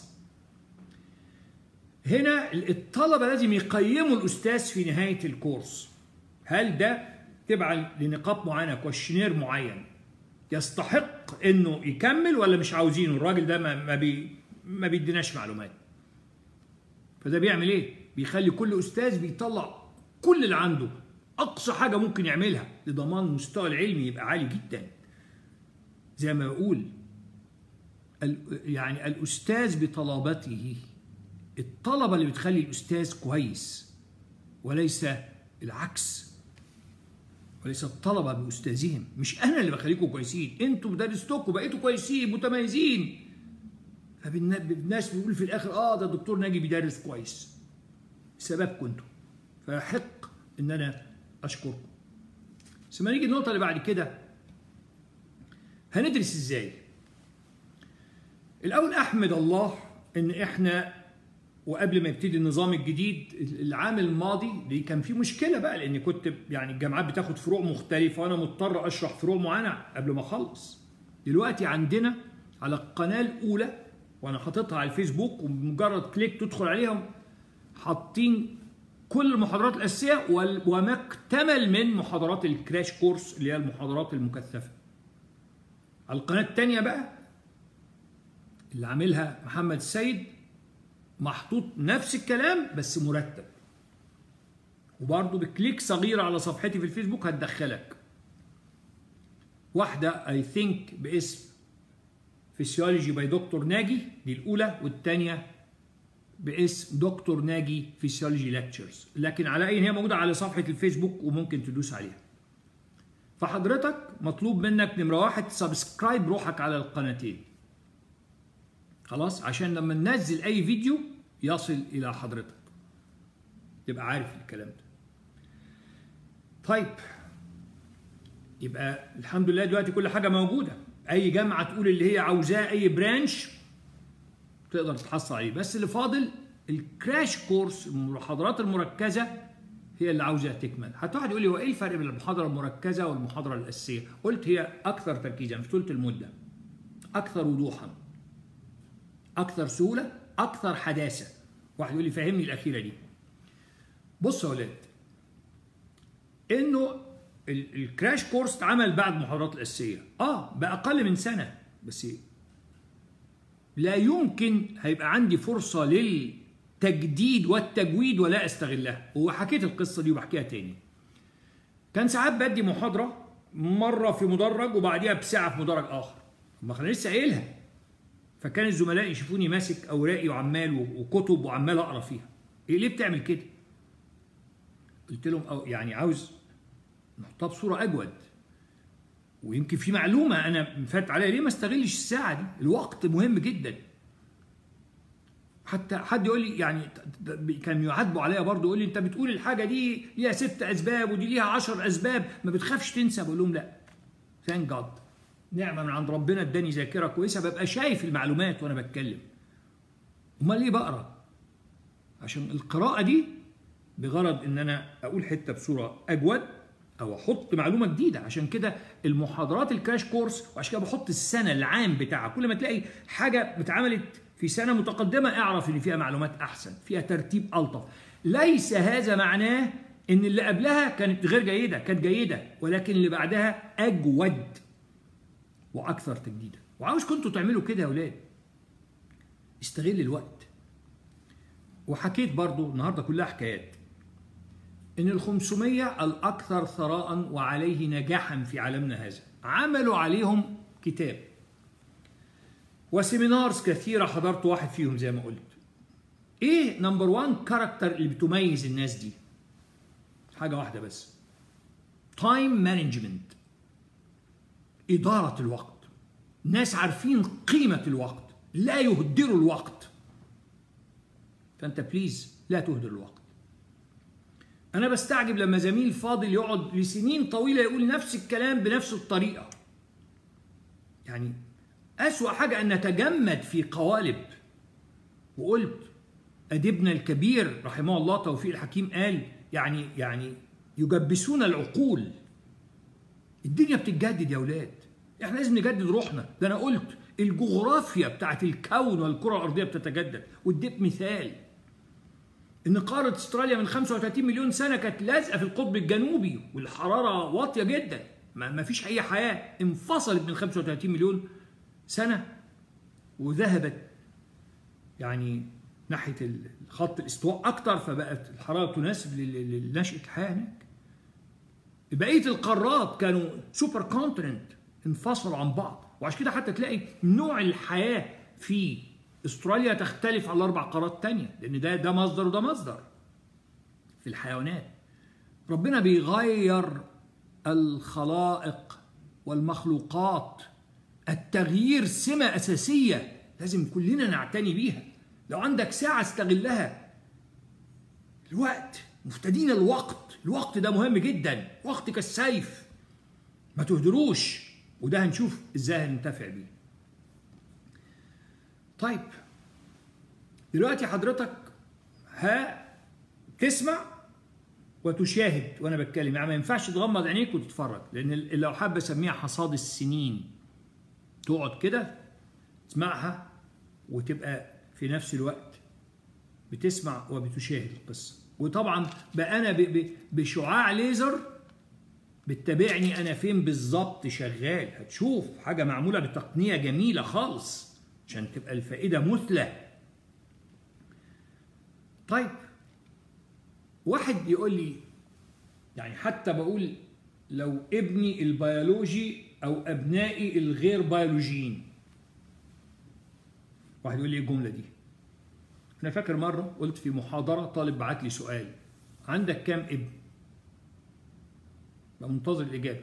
هنا الطلبه لازم يقيموا الاستاذ في نهايه الكورس هل ده تبع لنقاط معينه كوشنير معين يستحق انه يكمل ولا مش عاوزينه الراجل ده ما بي ما بيديناش معلومات فده بيعمل ايه بيخلي كل استاذ بيطلع كل اللي عنده اقصى حاجه ممكن يعملها لضمان المستوى العلمي يبقى عالي جدا زي ما بقول يعني الاستاذ بطلبته الطلبة اللي بتخلي الأستاذ كويس وليس العكس وليس الطلبة بأستاذهم مش أنا اللي بخليكم كويسين أنتوا بدرستكم بقيتوا كويسين متميزين فالناس بيقول في الآخر آه ده الدكتور ناجي بيدرس كويس سببكم أنتوا فيحق إن أنا أشكركم بس ما نيجي النقطة اللي بعد كده هندرس إزاي الأول أحمد الله إن إحنا وقبل ما يبتدي النظام الجديد العام الماضي دي كان في مشكله بقى لان كنت يعني الجامعات بتاخد فروع مختلفه وانا مضطر اشرح فروع معينه قبل ما اخلص دلوقتي عندنا على القناه الاولى وانا حاططها على الفيسبوك وبمجرد كليك تدخل عليهم حاطين كل المحاضرات الاساسيه وما اكتمل من محاضرات الكراش كورس اللي هي المحاضرات المكثفه على القناه الثانيه بقى اللي عاملها محمد السيد محطوط نفس الكلام بس مرتب وبرضه بكليك صغيرة على صفحتي في الفيسبوك هتدخلك واحدة اي ثينك باسم فيسيولوجي باي دكتور ناجي دي الأولى والثانية باسم دكتور ناجي فيسيولوجي ليكتشرز لكن على أي هي موجودة على صفحة الفيسبوك وممكن تدوس عليها فحضرتك مطلوب منك نمرة واحد سبسكرايب روحك على القناتين خلاص عشان لما ننزل اي فيديو يصل الى حضرتك تبقى عارف الكلام ده طيب يبقى الحمد لله دلوقتي كل حاجه موجوده اي جامعه تقول اللي هي عاوزاه اي برانش تقدر تحصل عليه بس اللي فاضل الكراش كورس المحاضرات المركزه هي اللي عاوزه تكمل حتى واحد يقول لي هو ايه الفرق بين المحاضره المركزه والمحاضره الاساسيه قلت هي اكثر تركيزا في ثلث المده اكثر وضوحا اكثر سهوله اكثر حداثه واحد يقول لي فهمني الاخيره دي بص يا ولاد انه الكراش كورس اتعمل بعد المحاضرات الاساسيه اه باقل من سنه بس لا يمكن هيبقى عندي فرصه للتجديد والتجويد ولا استغلها وحكيت القصه دي وبحكيها تاني كان ساعات بدي محاضره مره في مدرج وبعديها بساعه في مدرج اخر ما انا لسه قايلها فكان الزملاء يشوفوني ماسك اوراقي وعمال وكتب وعمال اقرا فيها إيه ليه بتعمل كده قلت لهم أو يعني عاوز نحطها بصوره اجود ويمكن في معلومه انا فات عليها ليه ما استغلش الساعه دي الوقت مهم جدا حتى حد يقول لي يعني كان يعاتبوا عليا برضه يقول لي انت بتقول الحاجه دي ليها ست اسباب ودي ليها عشر اسباب ما بتخافش تنسى بقول لهم لا ثانك جاد نعمه من عند ربنا اداني ذاكره كويسه ببقى شايف المعلومات وانا بتكلم امال ليه بقرا عشان القراءه دي بغرض ان انا اقول حته بصوره اجود او احط معلومه جديده عشان كده المحاضرات الكراش كورس وعشان كده بحط السنه العام بتاعها كل ما تلاقي حاجه اتعملت في سنه متقدمه اعرف ان فيها معلومات احسن فيها ترتيب الطف ليس هذا معناه ان اللي قبلها كانت غير جيده كانت جيده ولكن اللي بعدها اجود واكثر تجديدا وعاوز كنتوا تعملوا كده يا اولاد استغل الوقت وحكيت برضو النهارده كلها حكايات ان ال 500 الاكثر ثراء وعليه نجاحا في عالمنا هذا عملوا عليهم كتاب وسيمينارز كثيرة حضرت واحد فيهم زي ما قلت ايه نمبر 1 كاركتر اللي بتميز الناس دي حاجة واحدة بس تايم مانجمنت إدارة الوقت ناس عارفين قيمة الوقت لا يهدروا الوقت فأنت بليز لا تهدر الوقت أنا بستعجب لما زميل فاضل يقعد لسنين طويلة يقول نفس الكلام بنفس الطريقة يعني أسوأ حاجة أن نتجمد في قوالب وقلت أديبنا الكبير رحمه الله توفيق الحكيم قال يعني يعني يجبسون العقول الدنيا بتتجدد يا اولاد احنا لازم نجدد روحنا ده انا قلت الجغرافيا بتاعت الكون والكره الارضيه بتتجدد واديت مثال ان قاره استراليا من 35 مليون سنه كانت لازقه في القطب الجنوبي والحراره واطيه جدا ما فيش اي حياه انفصلت من 35 مليون سنه وذهبت يعني ناحيه خط الاستواء اكتر فبقت الحراره تناسب لنشاه الحياه هناك بقيه القارات كانوا سوبر كونتيننت انفصلوا عن بعض وعشان كده حتى تلاقي نوع الحياه في استراليا تختلف عن الاربع قارات تانية لان ده ده مصدر وده مصدر في الحيوانات ربنا بيغير الخلائق والمخلوقات التغيير سمة أساسية لازم كلنا نعتني بيها لو عندك ساعة استغلها الوقت مفتدين الوقت الوقت ده مهم جدا وقت كالسيف ما تهدروش وده هنشوف ازاي هننتفع بيه طيب دلوقتي حضرتك ها تسمع وتشاهد وانا بتكلم يعني ما ينفعش تغمض عينيك وتتفرج لان لو حابب اسميها حصاد السنين تقعد كده تسمعها وتبقى في نفس الوقت بتسمع وبتشاهد القصه وطبعا بقى انا بشعاع ليزر بتتابعني انا فين بالظبط شغال هتشوف حاجه معموله بتقنيه جميله خالص عشان تبقى الفائده مثلى طيب واحد يقول لي يعني حتى بقول لو ابني البيولوجي او ابنائي الغير بيولوجيين واحد يقول لي ايه الجمله دي انا فاكر مره قلت في محاضره طالب بعت لي سؤال عندك كام ابن منتظر الاجابه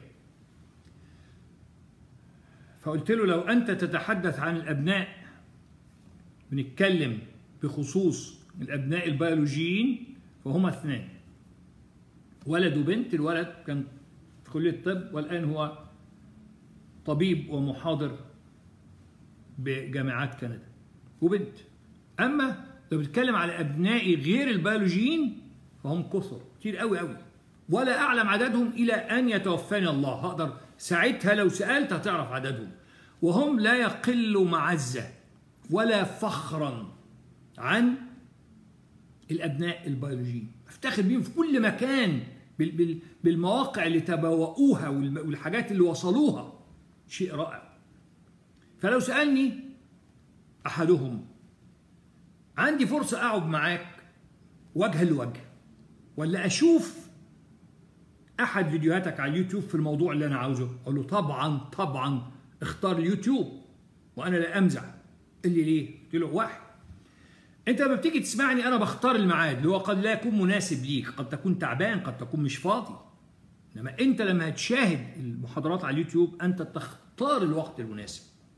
فقلت له لو انت تتحدث عن الابناء بنتكلم بخصوص الابناء البيولوجيين فهما اثنان ولد وبنت الولد كان في كليه الطب والان هو طبيب ومحاضر بجامعات كندا وبنت اما لو بتتكلم على ابنائي غير البيولوجيين فهم كثر كتير قوي قوي ولا اعلم عددهم الى ان يتوفاني الله هقدر ساعتها لو سالت هتعرف عددهم وهم لا يقل معزه ولا فخرا عن الابناء البيولوجيين افتخر بيهم في كل مكان بالمواقع اللي تبوؤوها والحاجات اللي وصلوها شيء رائع فلو سالني احدهم عندي فرصه اقعد معاك وجها لوجه ولا اشوف احد فيديوهاتك على اليوتيوب في الموضوع اللي انا عاوزه اقول له طبعا طبعا اختار اليوتيوب وانا لا امزح قال لي ليه قلت له واحد انت لما بتيجي تسمعني انا بختار الميعاد اللي هو قد لا يكون مناسب ليك قد تكون تعبان قد تكون مش فاضي انما انت لما هتشاهد المحاضرات على اليوتيوب انت تختار الوقت المناسب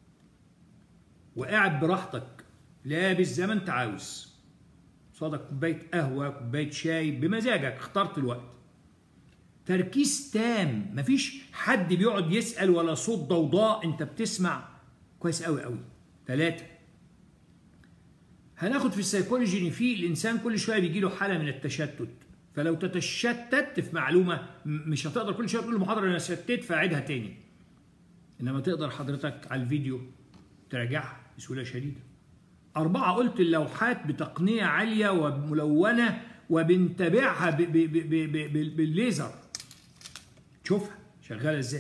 وقاعد براحتك لابس زي ما انت عاوز قصادك كوبايه قهوه كوبايه شاي بمزاجك اخترت الوقت تركيز تام مفيش حد بيقعد يسال ولا صوت ضوضاء انت بتسمع كويس قوي قوي ثلاثه هناخد في السيكولوجي ان في الانسان كل شويه بيجي له حاله من التشتت فلو تتشتت في معلومه مش هتقدر كل شويه تقول المحاضره انا شتت فاعدها تاني انما تقدر حضرتك على الفيديو تراجعها بسهوله شديده أربعة قلت اللوحات بتقنية عالية وملونة وبنتابعها بالليزر شوفها شغالة ازاي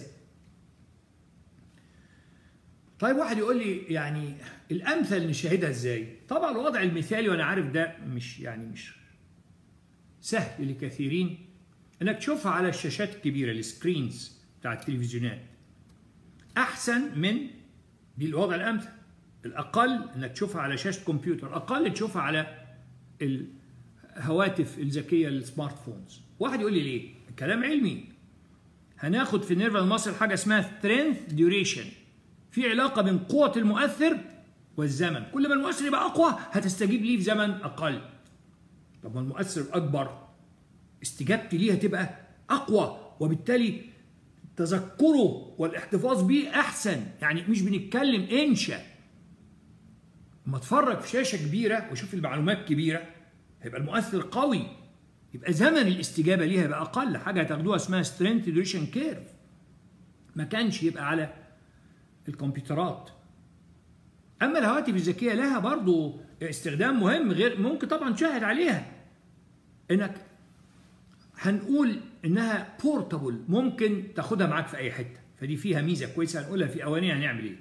طيب واحد يقول لي يعني الامثل نشاهدها ازاي طبعا الوضع المثالي وانا عارف ده مش يعني مش سهل لكثيرين انك تشوفها على الشاشات الكبيره السكرينز بتاع التلفزيونات احسن من دي الوضع الامثل الاقل انك تشوفها على شاشه كمبيوتر الاقل تشوفها على الهواتف الذكيه السمارت فونز واحد يقول لي ليه كلام علمي هناخد في النيرفال ماسل حاجه اسمها سترينث ديوريشن في علاقه بين قوه المؤثر والزمن كل ما المؤثر يبقى اقوى هتستجيب ليه في زمن اقل طب ما المؤثر الاكبر استجابتي ليه هتبقى اقوى وبالتالي تذكره والاحتفاظ بيه احسن يعني مش بنتكلم انشا اما اتفرج في شاشه كبيره واشوف المعلومات كبيره هيبقى المؤثر قوي يبقى زمن الاستجابه ليها يبقى اقل حاجه هتاخدوها اسمها سترينث ديوريشن كيرف ما كانش يبقى على الكمبيوترات اما الهواتف الذكيه لها برضو استخدام مهم غير ممكن طبعا تشاهد عليها انك هنقول انها بورتابل ممكن تاخدها معاك في اي حته فدي فيها ميزه كويسه هنقولها في اوانيها هنعمل ايه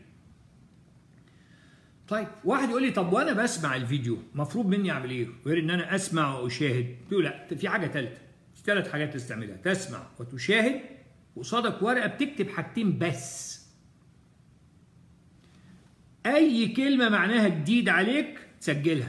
طيب واحد يقول لي طب وانا بسمع الفيديو مفروض مني اعمل ايه غير ان انا اسمع واشاهد تقول لا في حاجه ثالثه ثلاث حاجات تستعملها تسمع وتشاهد وقصادك ورقه بتكتب حاجتين بس اي كلمه معناها جديد عليك تسجلها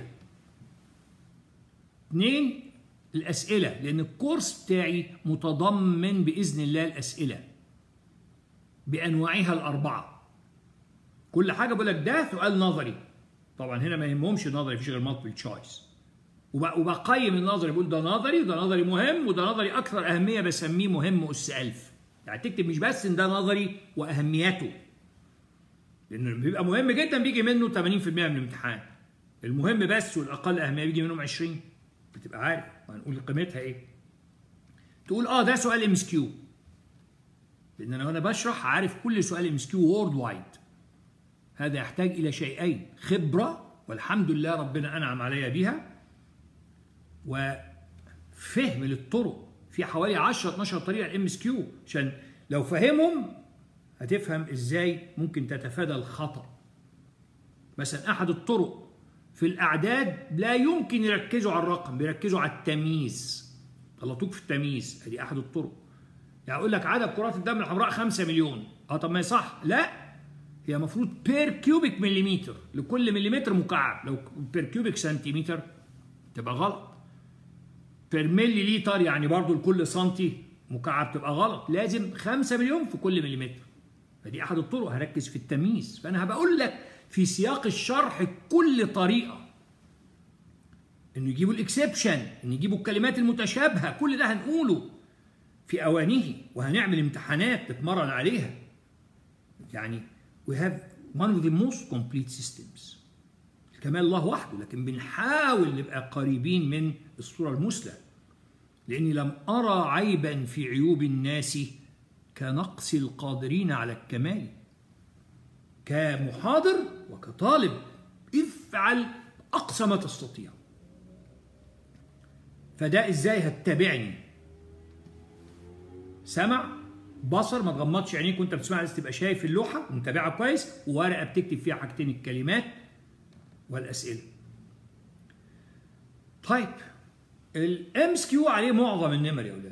اثنين الاسئله لان الكورس بتاعي متضمن باذن الله الاسئله بانواعها الاربعه كل حاجه بقول لك ده سؤال نظري طبعا هنا ما يهمهمش النظري مفيش غير مالتيبل تشويس وبقيم النظري بقول ده نظري وده نظري مهم وده نظري اكثر اهميه بسميه مهم اس 1000 يعني تكتب مش بس ان ده نظري واهميته لانه بيبقى مهم جدا بيجي منه 80% من الامتحان المهم بس والاقل اهميه بيجي منهم 20 بتبقى عارف هنقول قيمتها ايه تقول اه ده سؤال ام اس كيو لان انا وانا بشرح عارف كل سؤال ام اس كيو وورد وايد هذا يحتاج الى شيئين خبره والحمد لله ربنا انعم علي بها وفهم للطرق في حوالي 10 12 طريقه الام اس كيو عشان لو فهمهم هتفهم ازاي ممكن تتفادى الخطا مثلا احد الطرق في الاعداد لا يمكن يركزوا على الرقم بيركزوا على التمييز غلطوك في التمييز ادي احد الطرق يعني اقول لك عدد كرات الدم الحمراء 5 مليون اه طب ما صح لا هي المفروض بير كيوبيك مليمتر لكل مليمتر مكعب لو بير كيوبيك سنتيمتر تبقى غلط بير ملي لتر يعني برضو لكل سنتي مكعب تبقى غلط لازم 5 مليون في كل مليمتر فدي احد الطرق هركز في التمييز فانا هبقى اقول لك في سياق الشرح كل طريقه انه يجيبوا الاكسبشن ان يجيبوا الكلمات المتشابهه كل ده هنقوله في اوانه وهنعمل امتحانات نتمرن عليها يعني we have one of the most complete systems الكمال الله وحده لكن بنحاول نبقى قريبين من الصورة المثلى لأني لم أرى عيبا في عيوب الناس كنقص القادرين على الكمال كمحاضر وكطالب افعل أقصى ما تستطيع فده ازاي هتتابعني سمع بصر ما تغمضش عينيك وانت بتسمع لازم تبقى شايف اللوحه ومتابعها كويس وورقه بتكتب فيها حاجتين الكلمات والاسئله. طيب الام اس كيو عليه معظم النمر يا اولاد.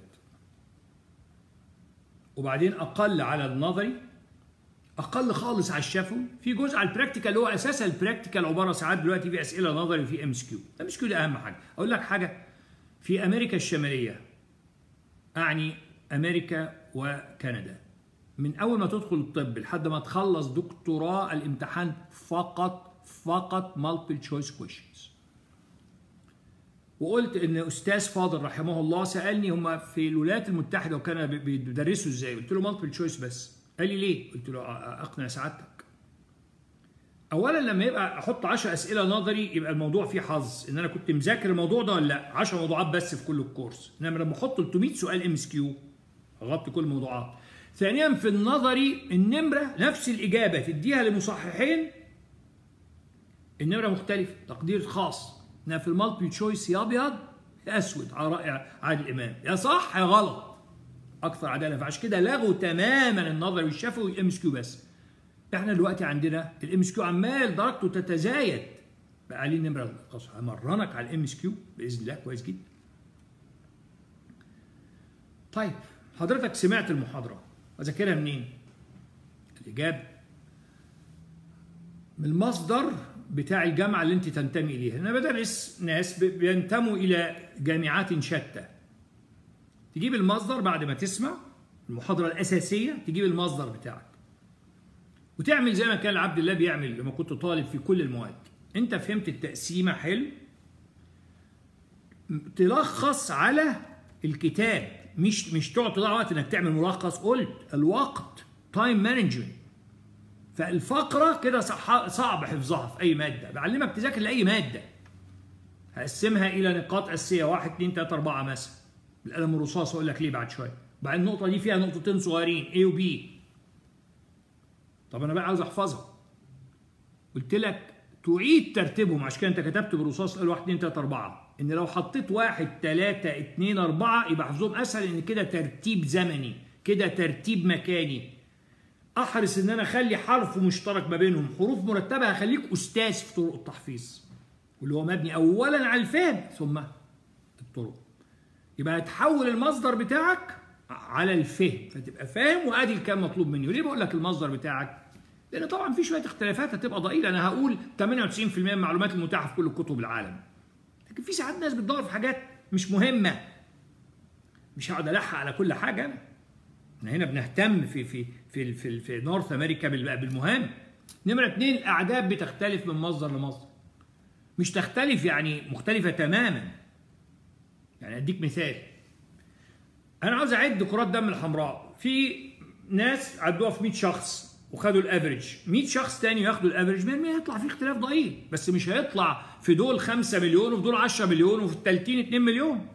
وبعدين اقل على النظري اقل خالص على الشفوي في جزء على البراكتيكال اللي هو اساسا البراكتيكال عباره ساعات دلوقتي في اسئله نظري وفي ام اس كيو الام اس كيو ده اهم حاجه اقول لك حاجه في امريكا الشماليه اعني امريكا وكندا من اول ما تدخل الطب لحد ما تخلص دكتوراه الامتحان فقط فقط مالتيبل تشويس كويشنز وقلت ان استاذ فاضل رحمه الله سالني هم في الولايات المتحده وكان بيدرسوا ازاي قلت له مالتيبل تشويس بس قال لي ليه قلت له اقنع سعادتك اولا لما يبقى احط 10 اسئله نظري يبقى الموضوع فيه حظ ان انا كنت مذاكر الموضوع ده ولا لا 10 موضوعات بس في كل الكورس انما لما احط 300 سؤال ام اس كيو غطي كل الموضوعات ثانيا في النظري النمرة نفس الإجابة تديها لمصححين النمرة مختلفة تقدير خاص إنها في المالتي تشويس يا أبيض يا أسود على رأي عادل إمام يا صح يا غلط أكثر عدالة فعشان كده لغوا تماما النظري والشفوي والإم اس كيو بس إحنا دلوقتي عندنا الإم اس كيو عمال درجته تتزايد بقى عليه نمرة همرنك على الإم اس كيو بإذن الله كويس جدا طيب حضرتك سمعت المحاضرة أذاكرها منين؟ الإجابة من المصدر بتاع الجامعة اللي أنت تنتمي إليها أنا بدرس ناس بينتموا إلى جامعات شتى تجيب المصدر بعد ما تسمع المحاضرة الأساسية تجيب المصدر بتاعك وتعمل زي ما كان عبد الله بيعمل لما كنت طالب في كل المواد أنت فهمت التقسيمة حلو تلخص على الكتاب مش مش تقعد تضيع وقت انك تعمل ملخص قلت الوقت تايم مانجمنت فالفقره كده صعب حفظها في اي ماده بعلمك تذاكر لاي ماده هقسمها الى نقاط اساسيه 1 2 3 4 مثلا بالقلم الرصاص اقول لك ليه بعد شويه بعد النقطه دي فيها نقطتين صغيرين A و B طب انا بقى عاوز احفظها قلت لك تعيد ترتيبهم عشان كده انت كتبت بالرصاص 1 2 3 4 ان لو حطيت واحد تلاتة اتنين اربعة يبقى حفظهم اسهل ان كده ترتيب زمني كده ترتيب مكاني احرص ان انا اخلي حرف مشترك ما بينهم حروف مرتبة هخليك استاذ في طرق التحفيظ واللي هو مبني اولا على الفهم ثم الطرق يبقى هتحول المصدر بتاعك على الفهم فتبقى فاهم وادي الكلام مطلوب مني وليه بقول لك المصدر بتاعك لان طبعا في شويه اختلافات هتبقى ضئيله انا هقول 98% من المعلومات المتاحه في كل كتب العالم لكن في ساعات ناس بتدور في حاجات مش مهمه مش هقعد الحق على كل حاجه انا احنا هنا بنهتم في في في في, في نورث امريكا بالمهم نمره اثنين الاعداد بتختلف من مصدر لمصدر مش تختلف يعني مختلفه تماما يعني اديك مثال انا عاوز اعد كرات دم الحمراء في ناس عدوها في 100 شخص وخدوا الافريج 100 شخص تاني ياخدوا الافريج 100 هيطلع في اختلاف ضئيل بس مش هيطلع في دول 5 مليون وفي دول 10 مليون وفي التالتين 2 مليون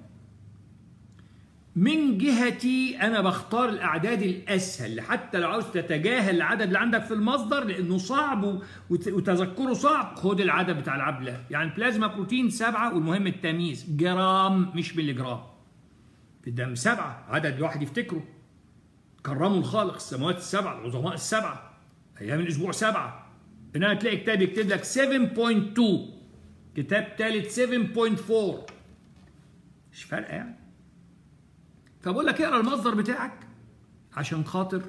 من جهتي انا بختار الاعداد الاسهل حتى لو عاوز تتجاهل العدد اللي عندك في المصدر لانه صعب وتذكره صعب خد العدد بتاع العبله يعني بلازما بروتين سبعه والمهم التمييز جرام مش ملي جرام في الدم سبعه عدد الواحد يفتكره كرموا الخالق السماوات السبعه العظماء السبعه ايام الاسبوع سبعه انما تلاقي كتاب يكتب لك 7.2 كتاب ثالث 7.4 مش فارقه يعني فبقول لك اقرا المصدر بتاعك عشان خاطر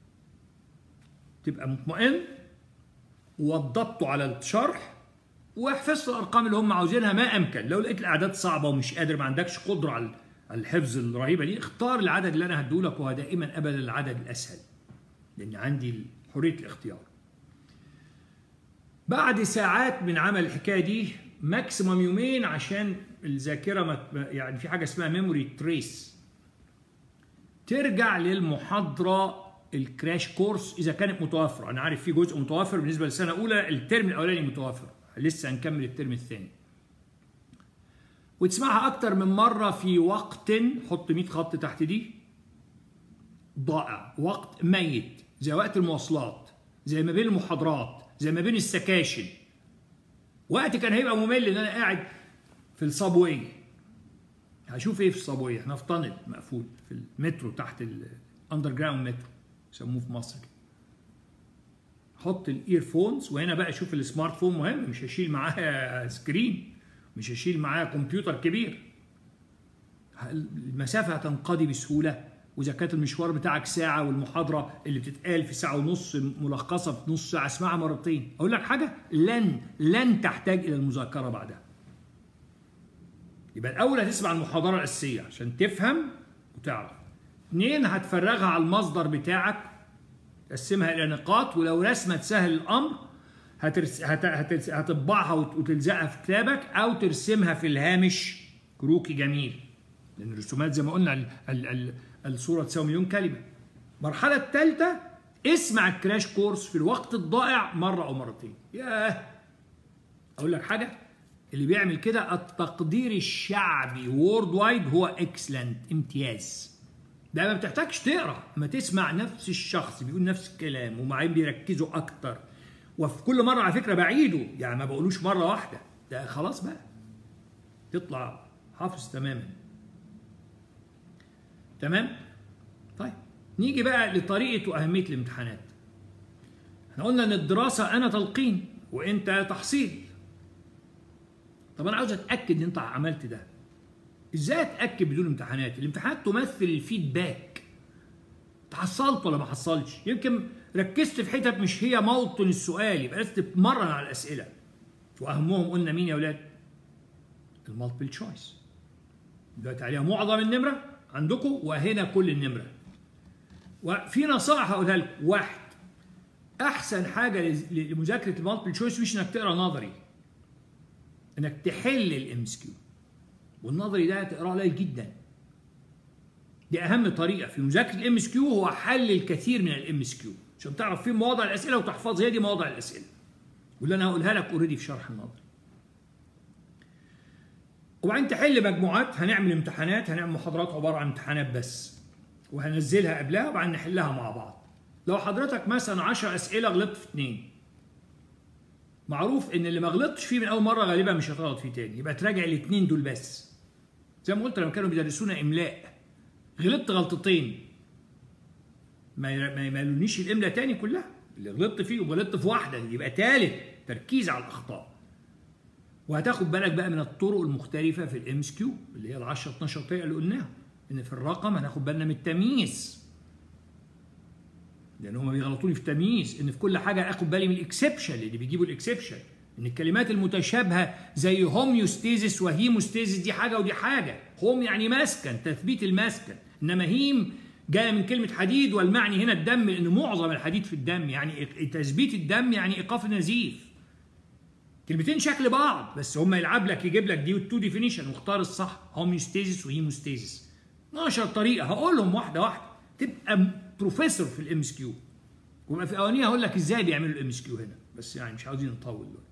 تبقى مطمئن ووضبته على الشرح واحفظت الارقام اللي هم عاوزينها ما امكن لو لقيت الاعداد صعبه ومش قادر ما عندكش قدره على الحفظ الرهيبه دي اختار العدد اللي انا هديهولك وهو دائما ابدا العدد الاسهل لان عندي حريه الاختيار بعد ساعات من عمل الحكايه دي ماكسيموم يومين عشان الذاكره ما يعني في حاجه اسمها ميموري تريس ترجع للمحاضره الكراش كورس اذا كانت متوفره انا عارف في جزء متوفر بالنسبه للسنه الاولى الترم الاولاني متوفر لسه هنكمل الترم الثاني وتسمعها اكتر من مره في وقت حط 100 خط تحت دي ضائع وقت ميت زي وقت المواصلات زي ما بين المحاضرات زي ما بين السكاشن وقت كان هيبقى ممل ان انا قاعد في الصابوي هشوف ايه في الصابوي احنا في طنل مقفول في المترو تحت الاندر جراوند مترو يسموه في مصر كده حط الايرفونز وهنا بقى اشوف السمارت فون مهم مش هشيل معاه سكرين مش هشيل معاه كمبيوتر كبير المسافه هتنقضي بسهوله واذا كانت المشوار بتاعك ساعه والمحاضره اللي بتتقال في ساعه ونص ملخصه في نص ساعه اسمعها مرتين اقول لك حاجه لن لن تحتاج الى المذاكره بعدها يبقى الاول هتسمع المحاضره الاساسيه عشان تفهم وتعرف اثنين هتفرغها على المصدر بتاعك تقسمها الى نقاط ولو رسمه تسهل الامر هترس... هت... هت... هتطبعها وتلزقها في كتابك او ترسمها في الهامش كروكي جميل لان الرسومات زي ما قلنا ال... ال... ال... الصوره تساوي مليون كلمه المرحله الثالثه اسمع الكراش كورس في الوقت الضائع مره او مرتين ياه اقول لك حاجه اللي بيعمل كده التقدير الشعبي وورد وايد هو اكسلنت امتياز ده ما بتحتاجش تقرا ما تسمع نفس الشخص بيقول نفس الكلام ومعين بيركزوا اكتر وفي كل مره على فكره بعيده يعني ما بقولوش مره واحده ده خلاص بقى تطلع حافظ تماما تمام طيب نيجي بقى لطريقه واهميه الامتحانات احنا قلنا ان الدراسه انا تلقين وانت تحصيل طب انا عاوز اتاكد ان انت عملت ده ازاي اتاكد بدون امتحانات الامتحانات تمثل الفيدباك تحصلت ولا ما حصلتش يمكن ركزت في حتت مش هي موطن السؤال يبقى لازم تتمرن على الاسئله واهمهم قلنا مين يا اولاد المالتيبل تشويس دلوقتي عليها معظم النمره عندكم وهنا كل النمره وفي نصائح هقولها لكم واحد احسن حاجه لمذاكره المالتيبل تشويس مش انك تقرا نظري انك تحل الام اس كيو والنظري ده تقراه قليل جدا دي اهم طريقه في مذاكره الام اس كيو هو حل الكثير من الام اس كيو عشان تعرف فين مواضع الاسئله وتحفظ هي دي مواضع الاسئله واللي انا هقولها لك اوريدي في شرح النظري وبعدين تحل مجموعات هنعمل امتحانات هنعمل محاضرات عباره عن امتحانات بس وهنزلها قبلها وبعدين نحلها مع بعض لو حضرتك مثلا 10 اسئله غلطت في اثنين معروف ان اللي ما غلطتش فيه من اول مره غالبا مش هتغلط فيه تاني يبقى تراجع الاثنين دول بس زي ما قلت لما كانوا بيدرسونا املاء غلطت غلطتين ما ما يملونيش الاملاء تاني كلها اللي غلطت فيه وغلطت في واحده يبقى ثالث تركيز على الاخطاء وهتاخد بالك بقى من الطرق المختلفه في الام اس كيو اللي هي ال 10 12 طريقه اللي قلناها ان في الرقم هناخد بالنا من التمييز لان هم بيغلطوني في التمييز ان في كل حاجه اخد بالي من الاكسبشن اللي بيجيبوا الاكسبشن ان الكلمات المتشابهه زي هوميوستيزيس وهيموستيزيس دي حاجه ودي حاجه هوم يعني مسكن تثبيت المسكن انما هيم جايه من كلمه حديد والمعني هنا الدم لان معظم الحديد في الدم يعني تثبيت الدم يعني ايقاف النزيف كلمتين شكل بعض بس هم يلعب لك يجيب لك دي والتو ديفينيشن واختار الصح هوميوستيزيس وهيموستيزيس 12 طريقه هقولهم واحده واحده تبقى بروفيسور في الام اس كيو ويبقى في اوانيه هقول لك ازاي بيعملوا الام اس كيو هنا بس يعني مش عاوزين نطول دلوقتي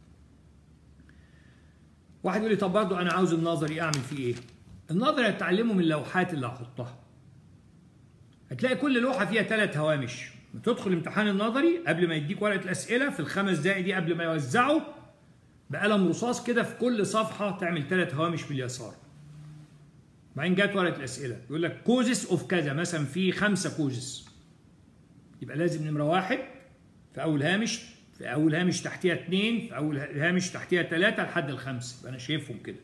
واحد يقول لي طب برضه انا عاوز النظري اعمل فيه ايه النظري هتتعلمه من اللوحات اللي هحطها هتلاقي كل لوحه فيها ثلاث هوامش تدخل امتحان النظري قبل ما يديك ورقه الاسئله في الخمس دقائق دي قبل ما يوزعوا بقلم رصاص كده في كل صفحه تعمل ثلاث هوامش باليسار بعدين جت ورقه الاسئله يقول لك كوزس اوف كذا مثلا في خمسه كوزس يبقى لازم نمره واحد في اول هامش في اول هامش تحتيها اثنين في اول هامش تحتيها ثلاثه لحد الخمسه يبقى انا شايفهم كده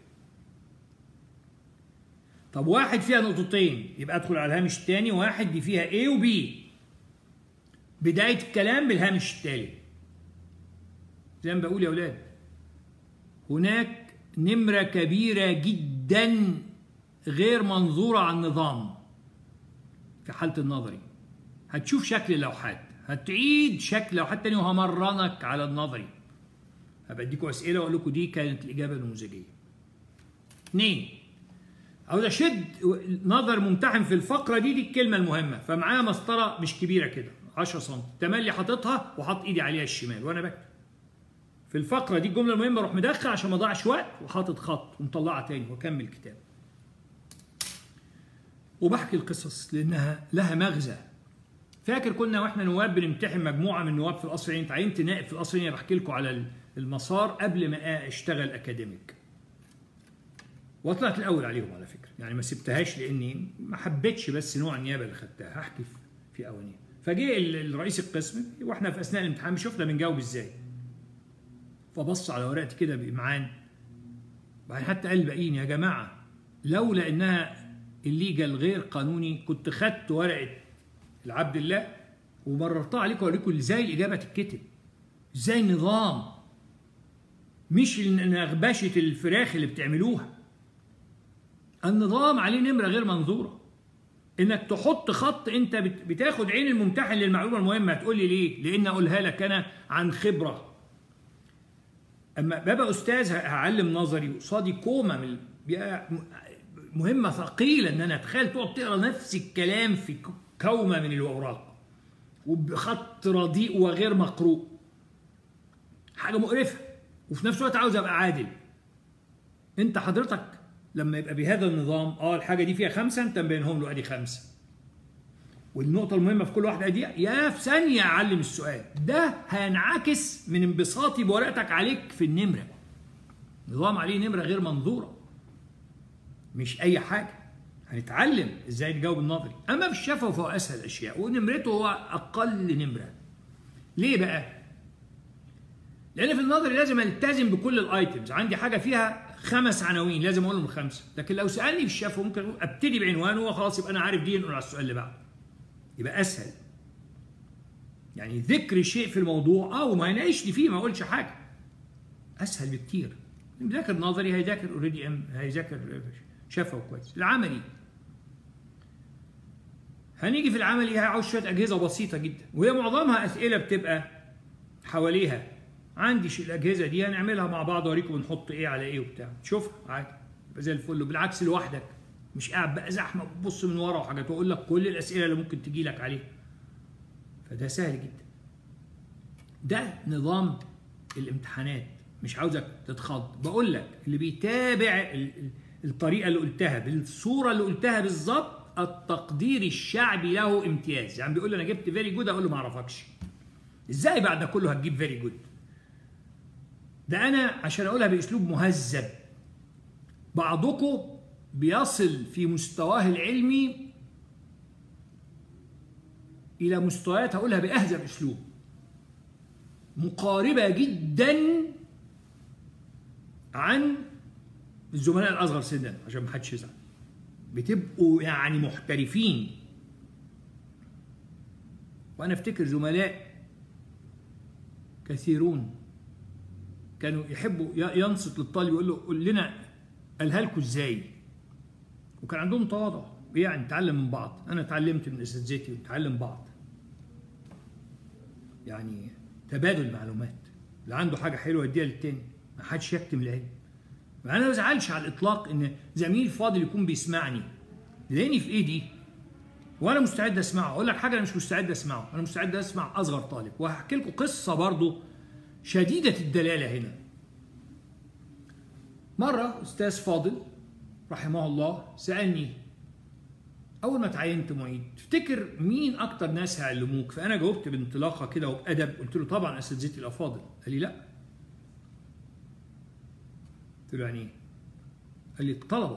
طب واحد فيها نقطتين يبقى ادخل على الهامش الثاني واحد دي فيها A و B بداية الكلام بالهامش التالي زي ما بقول يا أولاد هناك نمرة كبيرة جدا غير منظورة على النظام في حالة النظري هتشوف شكل اللوحات هتعيد شكل لوحات تاني وهمرنك على النظري هبقى اديكم اسئله واقول لكم دي كانت الاجابه النموذجيه. اثنين عاوز اشد نظر ممتحن في الفقره دي دي الكلمه المهمه فمعايا مسطره مش كبيره كده 10 سم تملي حاططها وحاطط ايدي عليها الشمال وانا بكتب. في الفقره دي الجمله المهمه اروح مدخل عشان ما اضيعش وقت وحاطط خط ومطلعها تاني واكمل الكتاب. وبحكي القصص لانها لها مغزى فاكر كنا واحنا نواب بنمتحن مجموعه من النواب في القصر العيني تعينت نائب في القصر العيني بحكي لكم على المسار قبل ما اشتغل اكاديميك وطلعت الاول عليهم على فكره يعني ما سبتهاش لاني ما حبيتش بس نوع النيابه اللي خدتها هحكي في اوانيه فجه الرئيس القسم واحنا في اثناء الامتحان شفنا بنجاوب ازاي فبص على ورقتي كده بامعان بعدين حتى قال الباقيين يا جماعه لولا انها الليجل غير قانوني كنت خدت ورقه العبد الله وبررتها عليكم واوريكم ازاي الاجابه تتكتب ازاي النظام مش نغبشه الفراخ اللي بتعملوها النظام عليه نمره غير منظوره انك تحط خط انت بتاخد عين الممتحن للمعلومه المهمه هتقول لي ليه لان اقولها لك انا عن خبره اما ببقى استاذ هعلم نظري قصادي كومه من مهمه ثقيله ان انا اتخيل تقعد تقرا نفس الكلام في كومه من الاوراق وبخط رديء وغير مقروء حاجه مقرفه وفي نفس الوقت عاوز ابقى عادل انت حضرتك لما يبقى بهذا النظام اه الحاجه دي فيها خمسه انت مبينهم له ادي خمسه والنقطه المهمه في كل واحده دي يا في ثانيه اعلم السؤال ده هينعكس من انبساطي بورقتك عليك في النمره نظام عليه نمره غير منظوره مش اي حاجه هنتعلم ازاي نجاوب النظري اما في الشفوي فهو اسهل الاشياء ونمرته هو اقل نمره ليه بقى لان في النظري لازم التزم بكل الايتمز عندي حاجه فيها خمس عناوين لازم اقولهم خمسه لكن لو سالني في الشفوي ممكن ابتدي بعنوانه وخلاص يبقى انا عارف دي نقول على السؤال اللي بعده يبقى اسهل يعني ذكر شيء في الموضوع اه وما يناقشني فيه ما اقولش حاجه اسهل بكتير بيذاكر نظري هيذاكر اوريدي هيذاكر شفوي كويس العملي هنيجي في العملي هعوز شويه اجهزه بسيطه جدا وهي معظمها اسئله بتبقى حواليها عندي الاجهزه دي هنعملها مع بعض اوريكم بنحط ايه على ايه وبتاع شوفها عادي يبقى زي الفل وبالعكس لوحدك مش قاعد بقى زحمه بتبص من ورا وحاجات واقول لك كل الاسئله اللي ممكن تجي لك عليها فده سهل جدا ده نظام الامتحانات مش عاوزك تتخض بقول لك اللي بيتابع الطريقه اللي قلتها بالصوره اللي قلتها بالظبط التقدير الشعبي له امتياز يعني بيقول لي انا جبت فيري جود اقول له ما اعرفكش ازاي بعد ده كله هتجيب فيري جود ده انا عشان اقولها باسلوب مهذب بعضكم بيصل في مستواه العلمي الى مستويات هقولها باهذب اسلوب مقاربه جدا عن الزملاء الاصغر سنا عشان ما حدش يزعل بتبقوا يعني محترفين وأنا أفتكر زملاء كثيرون كانوا يحبوا ينصت للطالب يقول له قول لنا قالها لكم ازاي وكان عندهم تواضع يعني نتعلم من بعض انا اتعلمت من اساتذتي ونتعلم بعض يعني تبادل معلومات اللي عنده حاجه حلوه يديها للتاني ما حدش يكتم العلم انا ما بزعلش على الاطلاق ان زميل فاضل يكون بيسمعني لاني في ايدي وانا مستعد اسمعه اقول لك حاجه انا مش مستعد اسمعه انا مستعد اسمع اصغر طالب وهحكي لكم قصه برضه شديده الدلاله هنا مره استاذ فاضل رحمه الله سالني اول ما تعينت معيد تفتكر مين اكتر ناس هيعلموك فانا جاوبت بانطلاقه كده وبادب قلت له طبعا اساتذتي الافاضل قال لي لا قلت له يعني ايه قال لي الطلبه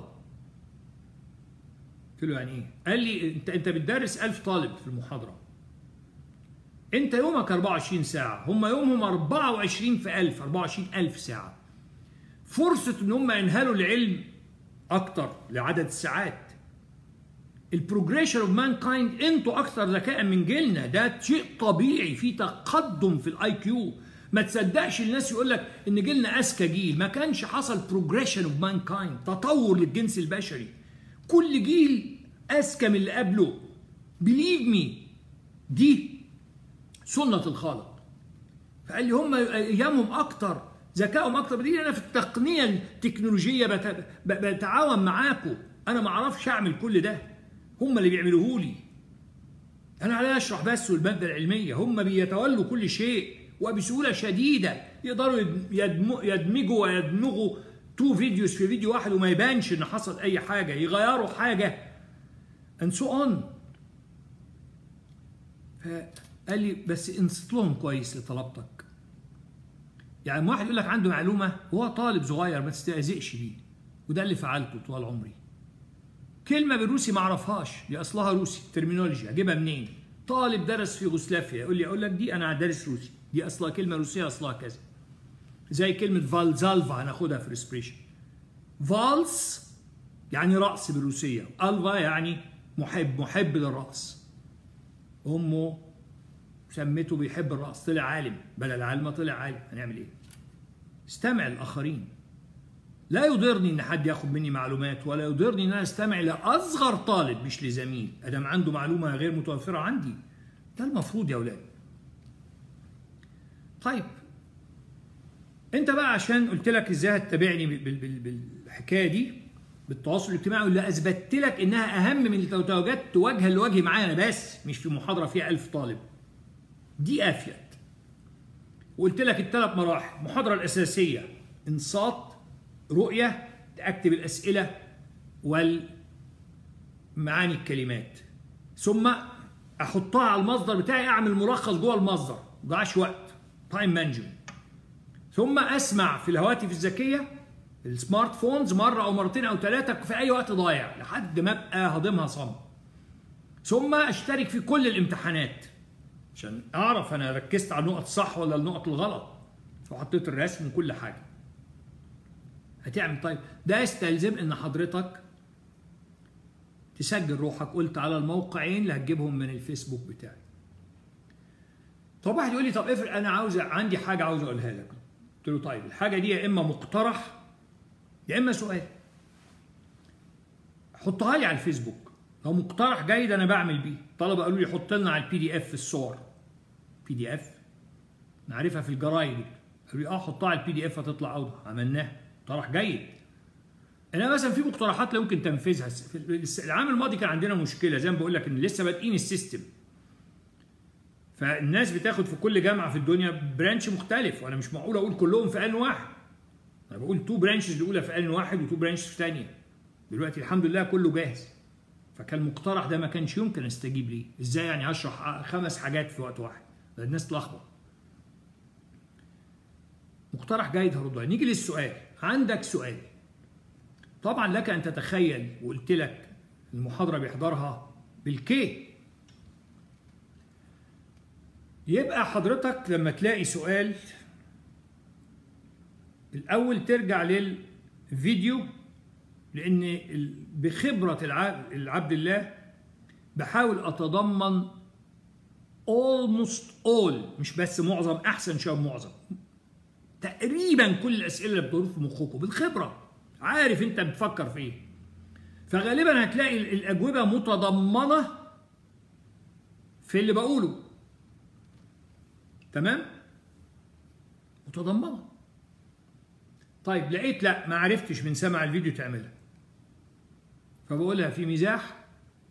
قلت له يعني ايه قال لي انت انت بتدرس 1000 طالب في المحاضره انت يومك 24 ساعه هم يومهم 24 في 1000 24000 ساعه فرصه ان هم ينهلوا العلم اكتر لعدد الساعات البروجريشن اوف مان كايند انتوا اكثر ذكاء من جيلنا ده شيء طبيعي في تقدم في الاي كيو ما تصدقش الناس يقول لك ان جيلنا اذكى جيل ما كانش حصل بروجريشن اوف مان كايند تطور للجنس البشري كل جيل اذكى من اللي قبله بليف مي دي سنه الخالق فقال لي هم ايامهم اكتر ذكائهم اكتر بدي انا في التقنيه التكنولوجيه بتعاون معاكم انا ما اعرفش اعمل كل ده هم اللي بيعملوه لي انا علي اشرح بس والماده العلميه هم بيتولوا كل شيء وبسهوله شديده يقدروا يدمجوا ويدمغوا تو فيديوز في فيديو واحد وما يبانش ان حصل اي حاجه يغيروا حاجه and so on فقال لي بس انصت لهم كويس لطلبتك يعني واحد يقول لك عنده معلومه وهو طالب صغير ما تستهزئش بيه وده اللي فعلته طوال عمري كلمة بالروسي ما اعرفهاش دي اصلها روسي ترمينولوجي اجيبها منين؟ طالب درس في يوغوسلافيا يقول لي اقول لك دي انا دارس روسي دي اصلها كلمة روسية اصلها كذا زي كلمة فالزالفا هناخدها في ريسبريشن فالس يعني رأس بالروسية ألفا يعني محب محب للرأس أمه سمته بيحب الرأس طلع عالم بدل العالمة طلع عالم هنعمل إيه؟ استمع الآخرين لا يضرني ان حد ياخد مني معلومات ولا يضرني ان انا استمع لاصغر طالب مش لزميل ادام عنده معلومه غير متوفره عندي ده المفروض يا اولاد طيب انت بقى عشان قلت لك ازاي هتتابعني بالحكايه دي بالتواصل الاجتماعي واللي اثبتت لك انها اهم من اللي تواجدت وجها لوجه معايا انا بس مش في محاضره فيها ألف طالب دي افيد وقلت لك الثلاث مراحل المحاضره الاساسيه انصات رؤية أكتب الأسئلة والمعاني الكلمات ثم أحطها على المصدر بتاعي أعمل ملخص جوه المصدر ضاعش وقت تايم مانجمنت ثم أسمع في الهواتف الذكية السمارت فونز مرة أو مرتين أو ثلاثة في أي وقت ضايع لحد ما أبقى هضمها صم ثم أشترك في كل الامتحانات عشان أعرف أنا ركزت على النقط الصح ولا النقط الغلط وحطيت الرسم وكل حاجة هتعمل طيب ده يستلزم ان حضرتك تسجل روحك قلت على الموقعين اللي هتجيبهم من الفيسبوك بتاعي طب واحد يقول لي طب افرض انا عاوز عندي حاجه عاوز اقولها لك قلت له طيب الحاجه دي يا اما مقترح يا اما سؤال حطها لي على الفيسبوك لو مقترح جيد انا بعمل بيه طلبه قالوا لي حط لنا على البي دي اف الصور بي دي اف نعرفها في الجرايد قالوا لي اه حطها على البي دي اف هتطلع اوضح عملناها مقترح جيد انما مثلا في مقترحات لا يمكن تنفيذها في العام الماضي كان عندنا مشكله زي ما بقول لك ان لسه بادئين السيستم فالناس بتاخد في كل جامعه في الدنيا برانش مختلف وانا مش معقول اقول كلهم في ان واحد انا بقول تو برانشز الاولى في ان واحد وتو برانشز في ثانيه دلوقتي الحمد لله كله جاهز فكان المقترح ده ما كانش يمكن استجيب ليه ازاي يعني هشرح خمس حاجات في وقت واحد الناس تلخبط مقترح جيد هرد نيجي للسؤال عندك سؤال طبعا لك ان تتخيل وقلت لك المحاضره بيحضرها بالكي يبقى حضرتك لما تلاقي سؤال الاول ترجع للفيديو لان بخبره العبد الله بحاول اتضمن almost all مش بس معظم احسن شيء معظم تقريبا كل الاسئله اللي بتدور في مخكم بالخبره عارف انت بتفكر في ايه فغالبا هتلاقي الاجوبه متضمنه في اللي بقوله تمام متضمنه طيب لقيت لا ما عرفتش من سمع الفيديو تعملها فبقولها في مزاح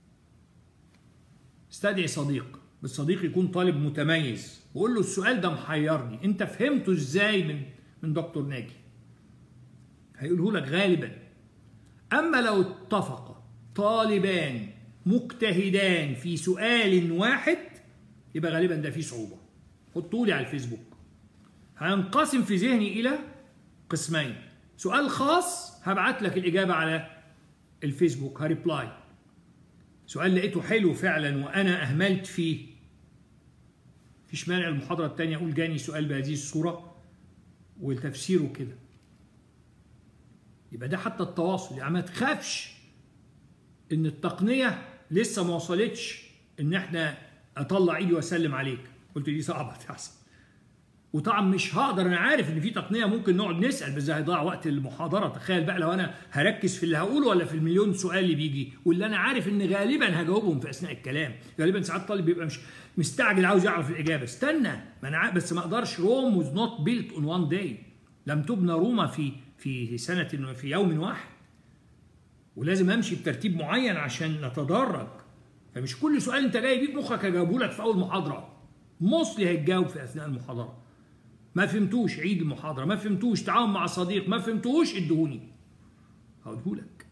استدعي صديق بالصديق يكون طالب متميز وقول له السؤال ده محيرني انت فهمته ازاي من من دكتور ناجي هيقوله لك غالبا اما لو اتفق طالبان مجتهدان في سؤال واحد يبقى غالبا ده فيه صعوبه حطوا لي على الفيسبوك هينقسم في ذهني الى قسمين سؤال خاص هبعت لك الاجابه على الفيسبوك هريبلاي سؤال لقيته حلو فعلا وانا اهملت فيه فيش مانع المحاضره الثانيه اقول جاني سؤال بهذه الصوره وتفسيره كده يبقى ده حتى التواصل يعني ما تخافش ان التقنيه لسه ما وصلتش ان احنا اطلع ايدي واسلم عليك قلت دي صعبه تحصل وطبعا مش هقدر انا عارف ان في تقنيه ممكن نقعد نسال بس ده هيضيع وقت المحاضره تخيل بقى لو انا هركز في اللي هقوله ولا في المليون سؤال اللي بيجي واللي انا عارف ان غالبا هجاوبهم في اثناء الكلام غالبا ساعات الطالب بيبقى مش مستعجل عاوز يعرف الاجابه استنى ما انا بس ما اقدرش روم وز نوت بيلت اون وان داي لم تبنى روما في في سنه في يوم واحد ولازم امشي بترتيب معين عشان نتدرج فمش كل سؤال انت جاي بيه مخك هجاوبه لك في اول محاضره موصلي هيتجاوب في اثناء المحاضره ما فهمتوش عيد المحاضره ما فهمتوش تعاون مع صديق ما فهمتوش ادهوني هقولهولك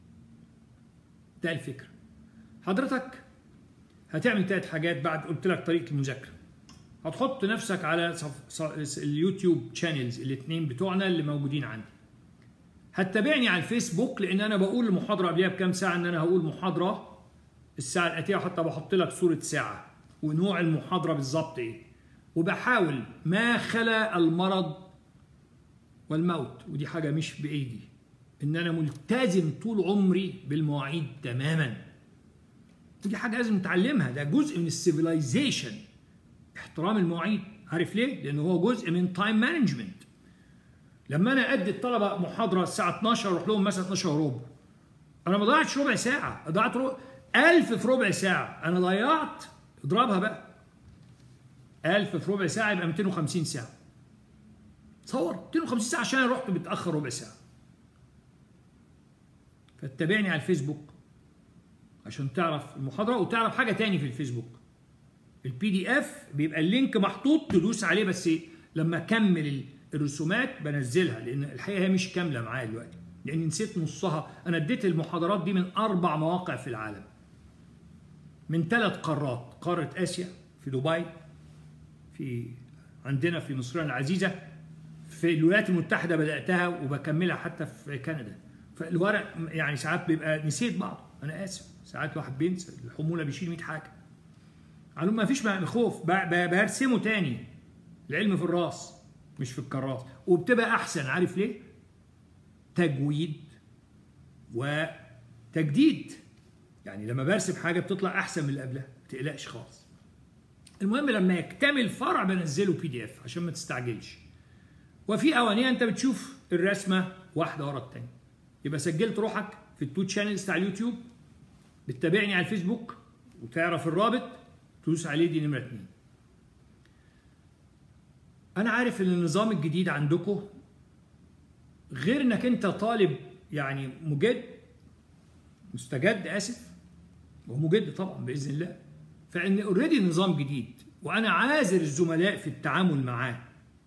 ده الفكره حضرتك هتعمل ثلاث حاجات بعد قلت لك طريقه المذاكره هتحط نفسك على صف... اليوتيوب شانلز الاثنين بتوعنا اللي موجودين عندي هتتابعني على الفيسبوك لان انا بقول المحاضره قبلها بكام ساعه ان انا هقول محاضره الساعه الاتيه حتى بحط لك صوره ساعه ونوع المحاضره بالظبط ايه وبحاول ما خلا المرض والموت ودي حاجه مش بايدي ان انا ملتزم طول عمري بالمواعيد تماما دي حاجه لازم نتعلمها ده جزء من السيفيلايزيشن احترام المواعيد عارف ليه لان هو جزء من تايم مانجمنت لما انا ادي الطلبه محاضره الساعه 12 اروح لهم مثلا 12 وربع انا ما ضيعتش ربع ساعه ضيعت ربع 1000 في ربع ساعه انا ضيعت اضربها بقى 1000 في ربع ساعه يبقى 250 ساعه تصور 250 ساعه عشان انا رحت متاخر ربع ساعه فتابعني على الفيسبوك عشان تعرف المحاضره وتعرف حاجه تاني في الفيسبوك البي دي اف بيبقى اللينك محطوط تدوس عليه بس لما اكمل الرسومات بنزلها لان الحقيقه هي مش كامله معايا دلوقتي لاني نسيت نصها انا اديت المحاضرات دي من اربع مواقع في العالم من ثلاث قارات قاره اسيا في دبي في عندنا في مصرنا العزيزه في الولايات المتحده بداتها وبكملها حتى في كندا فالورق يعني ساعات بيبقى نسيت بعض انا اسف ساعات الواحد بينسى الحموله بيشيل 100 حاجه علوم ما فيش خوف برسمه تاني العلم في الراس مش في الكراس وبتبقى احسن عارف ليه تجويد وتجديد يعني لما برسم حاجه بتطلع احسن من اللي قبلها ما تقلقش خالص المهم لما يكتمل فرع بنزله بي دي اف عشان ما تستعجلش وفي اوانيه انت بتشوف الرسمه واحده ورا الثانيه يبقى سجلت روحك في التو شانلز بتاع اليوتيوب بتتابعني على الفيسبوك وتعرف الرابط تدوس عليه دي نمره اتنين انا عارف ان النظام الجديد عندكم غير انك انت طالب يعني مجد مستجد اسف ومجد طبعا باذن الله فان اوريدي نظام جديد وانا عاذر الزملاء في التعامل معاه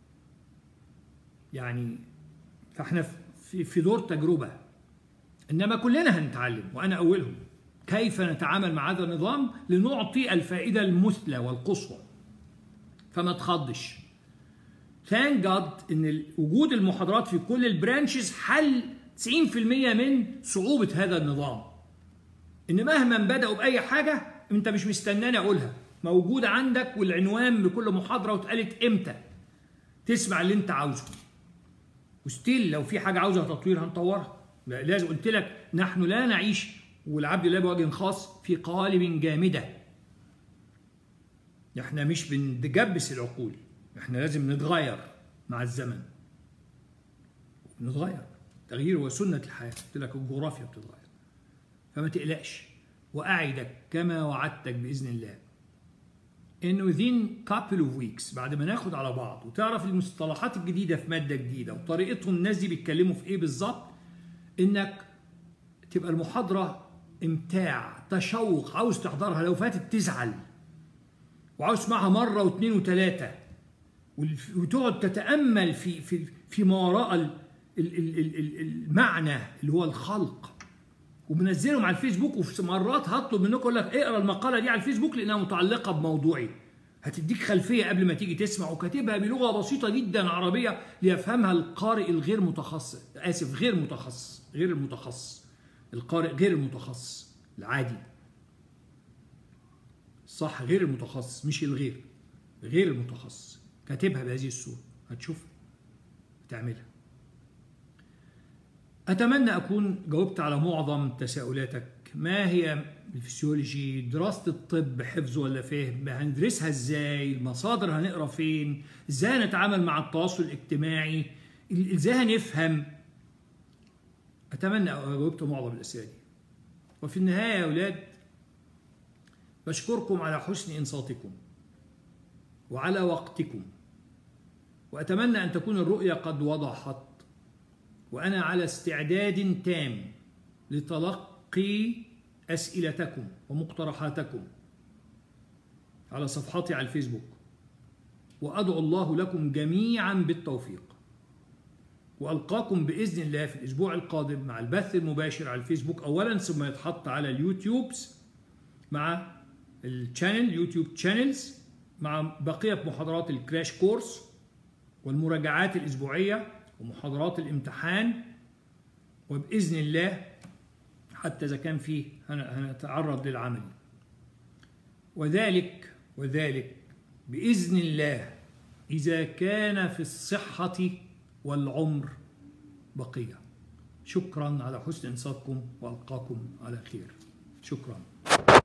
يعني فاحنا في في دور تجربه انما كلنا هنتعلم وانا اولهم كيف نتعامل مع هذا النظام لنعطي الفائده المثلى والقصوى فما تخضش ثانك جاد ان وجود المحاضرات في كل البرانشز حل 90% من صعوبه هذا النظام ان مهما بداوا باي حاجه انت مش مستناني اقولها موجوده عندك والعنوان لكل محاضره واتقالت امتى تسمع اللي انت عاوزه وستيل لو في حاجه عاوزها تطوير هنطورها لازم قلت لك نحن لا نعيش والعبد لا بوجه خاص في قالب جامده احنا مش بنجبس العقول احنا لازم نتغير مع الزمن نتغير تغيير هو سنة الحياة قلت لك الجغرافيا بتتغير فما تقلقش وأعدك كما وعدتك بإذن الله إن within couple of weeks بعد ما ناخد على بعض وتعرف المصطلحات الجديدة في مادة جديدة وطريقتهم الناس دي بيتكلموا في إيه بالظبط إنك تبقى المحاضرة إمتاع تشوق عاوز تحضرها لو فاتت تزعل وعاوز تسمعها مرة واثنين وثلاثة وتقعد تتأمل في في في ما وراء المعنى اللي هو الخلق وبنزلهم على الفيسبوك وفي مرات هطلب منكم اقول لك اقرا المقاله دي على الفيسبوك لانها متعلقه بموضوعي هتديك خلفيه قبل ما تيجي تسمع وكاتبها بلغه بسيطه جدا عربيه ليفهمها القارئ الغير متخصص اسف غير متخصص غير المتخصص القارئ غير المتخصص العادي صح غير المتخصص مش الغير غير المتخصص كاتبها بهذه الصوره هتشوف تعملها أتمنى أكون جاوبت على معظم تساؤلاتك ما هي الفسيولوجي دراسة الطب حفظ ولا فهم هندرسها ازاي المصادر هنقرا فين ازاي نتعامل مع التواصل الاجتماعي ازاي هنفهم أتمنى جاوبت معظم الأسئلة دي وفي النهاية يا أولاد بشكركم على حسن إنصاتكم وعلى وقتكم وأتمنى أن تكون الرؤية قد وضحت وأنا على استعداد تام لتلقي أسئلتكم ومقترحاتكم على صفحتي على الفيسبوك وأدعو الله لكم جميعا بالتوفيق وألقاكم بإذن الله في الأسبوع القادم مع البث المباشر على الفيسبوك أولا ثم يتحط على اليوتيوب مع الشانل يوتيوب شانلز مع بقية محاضرات الكراش كورس والمراجعات الأسبوعية ومحاضرات الامتحان وبإذن الله حتى إذا كان فيه هنتعرض للعمل وذلك وذلك بإذن الله إذا كان في الصحة والعمر بقية شكرا على حسن إنصاتكم وألقاكم على خير شكرا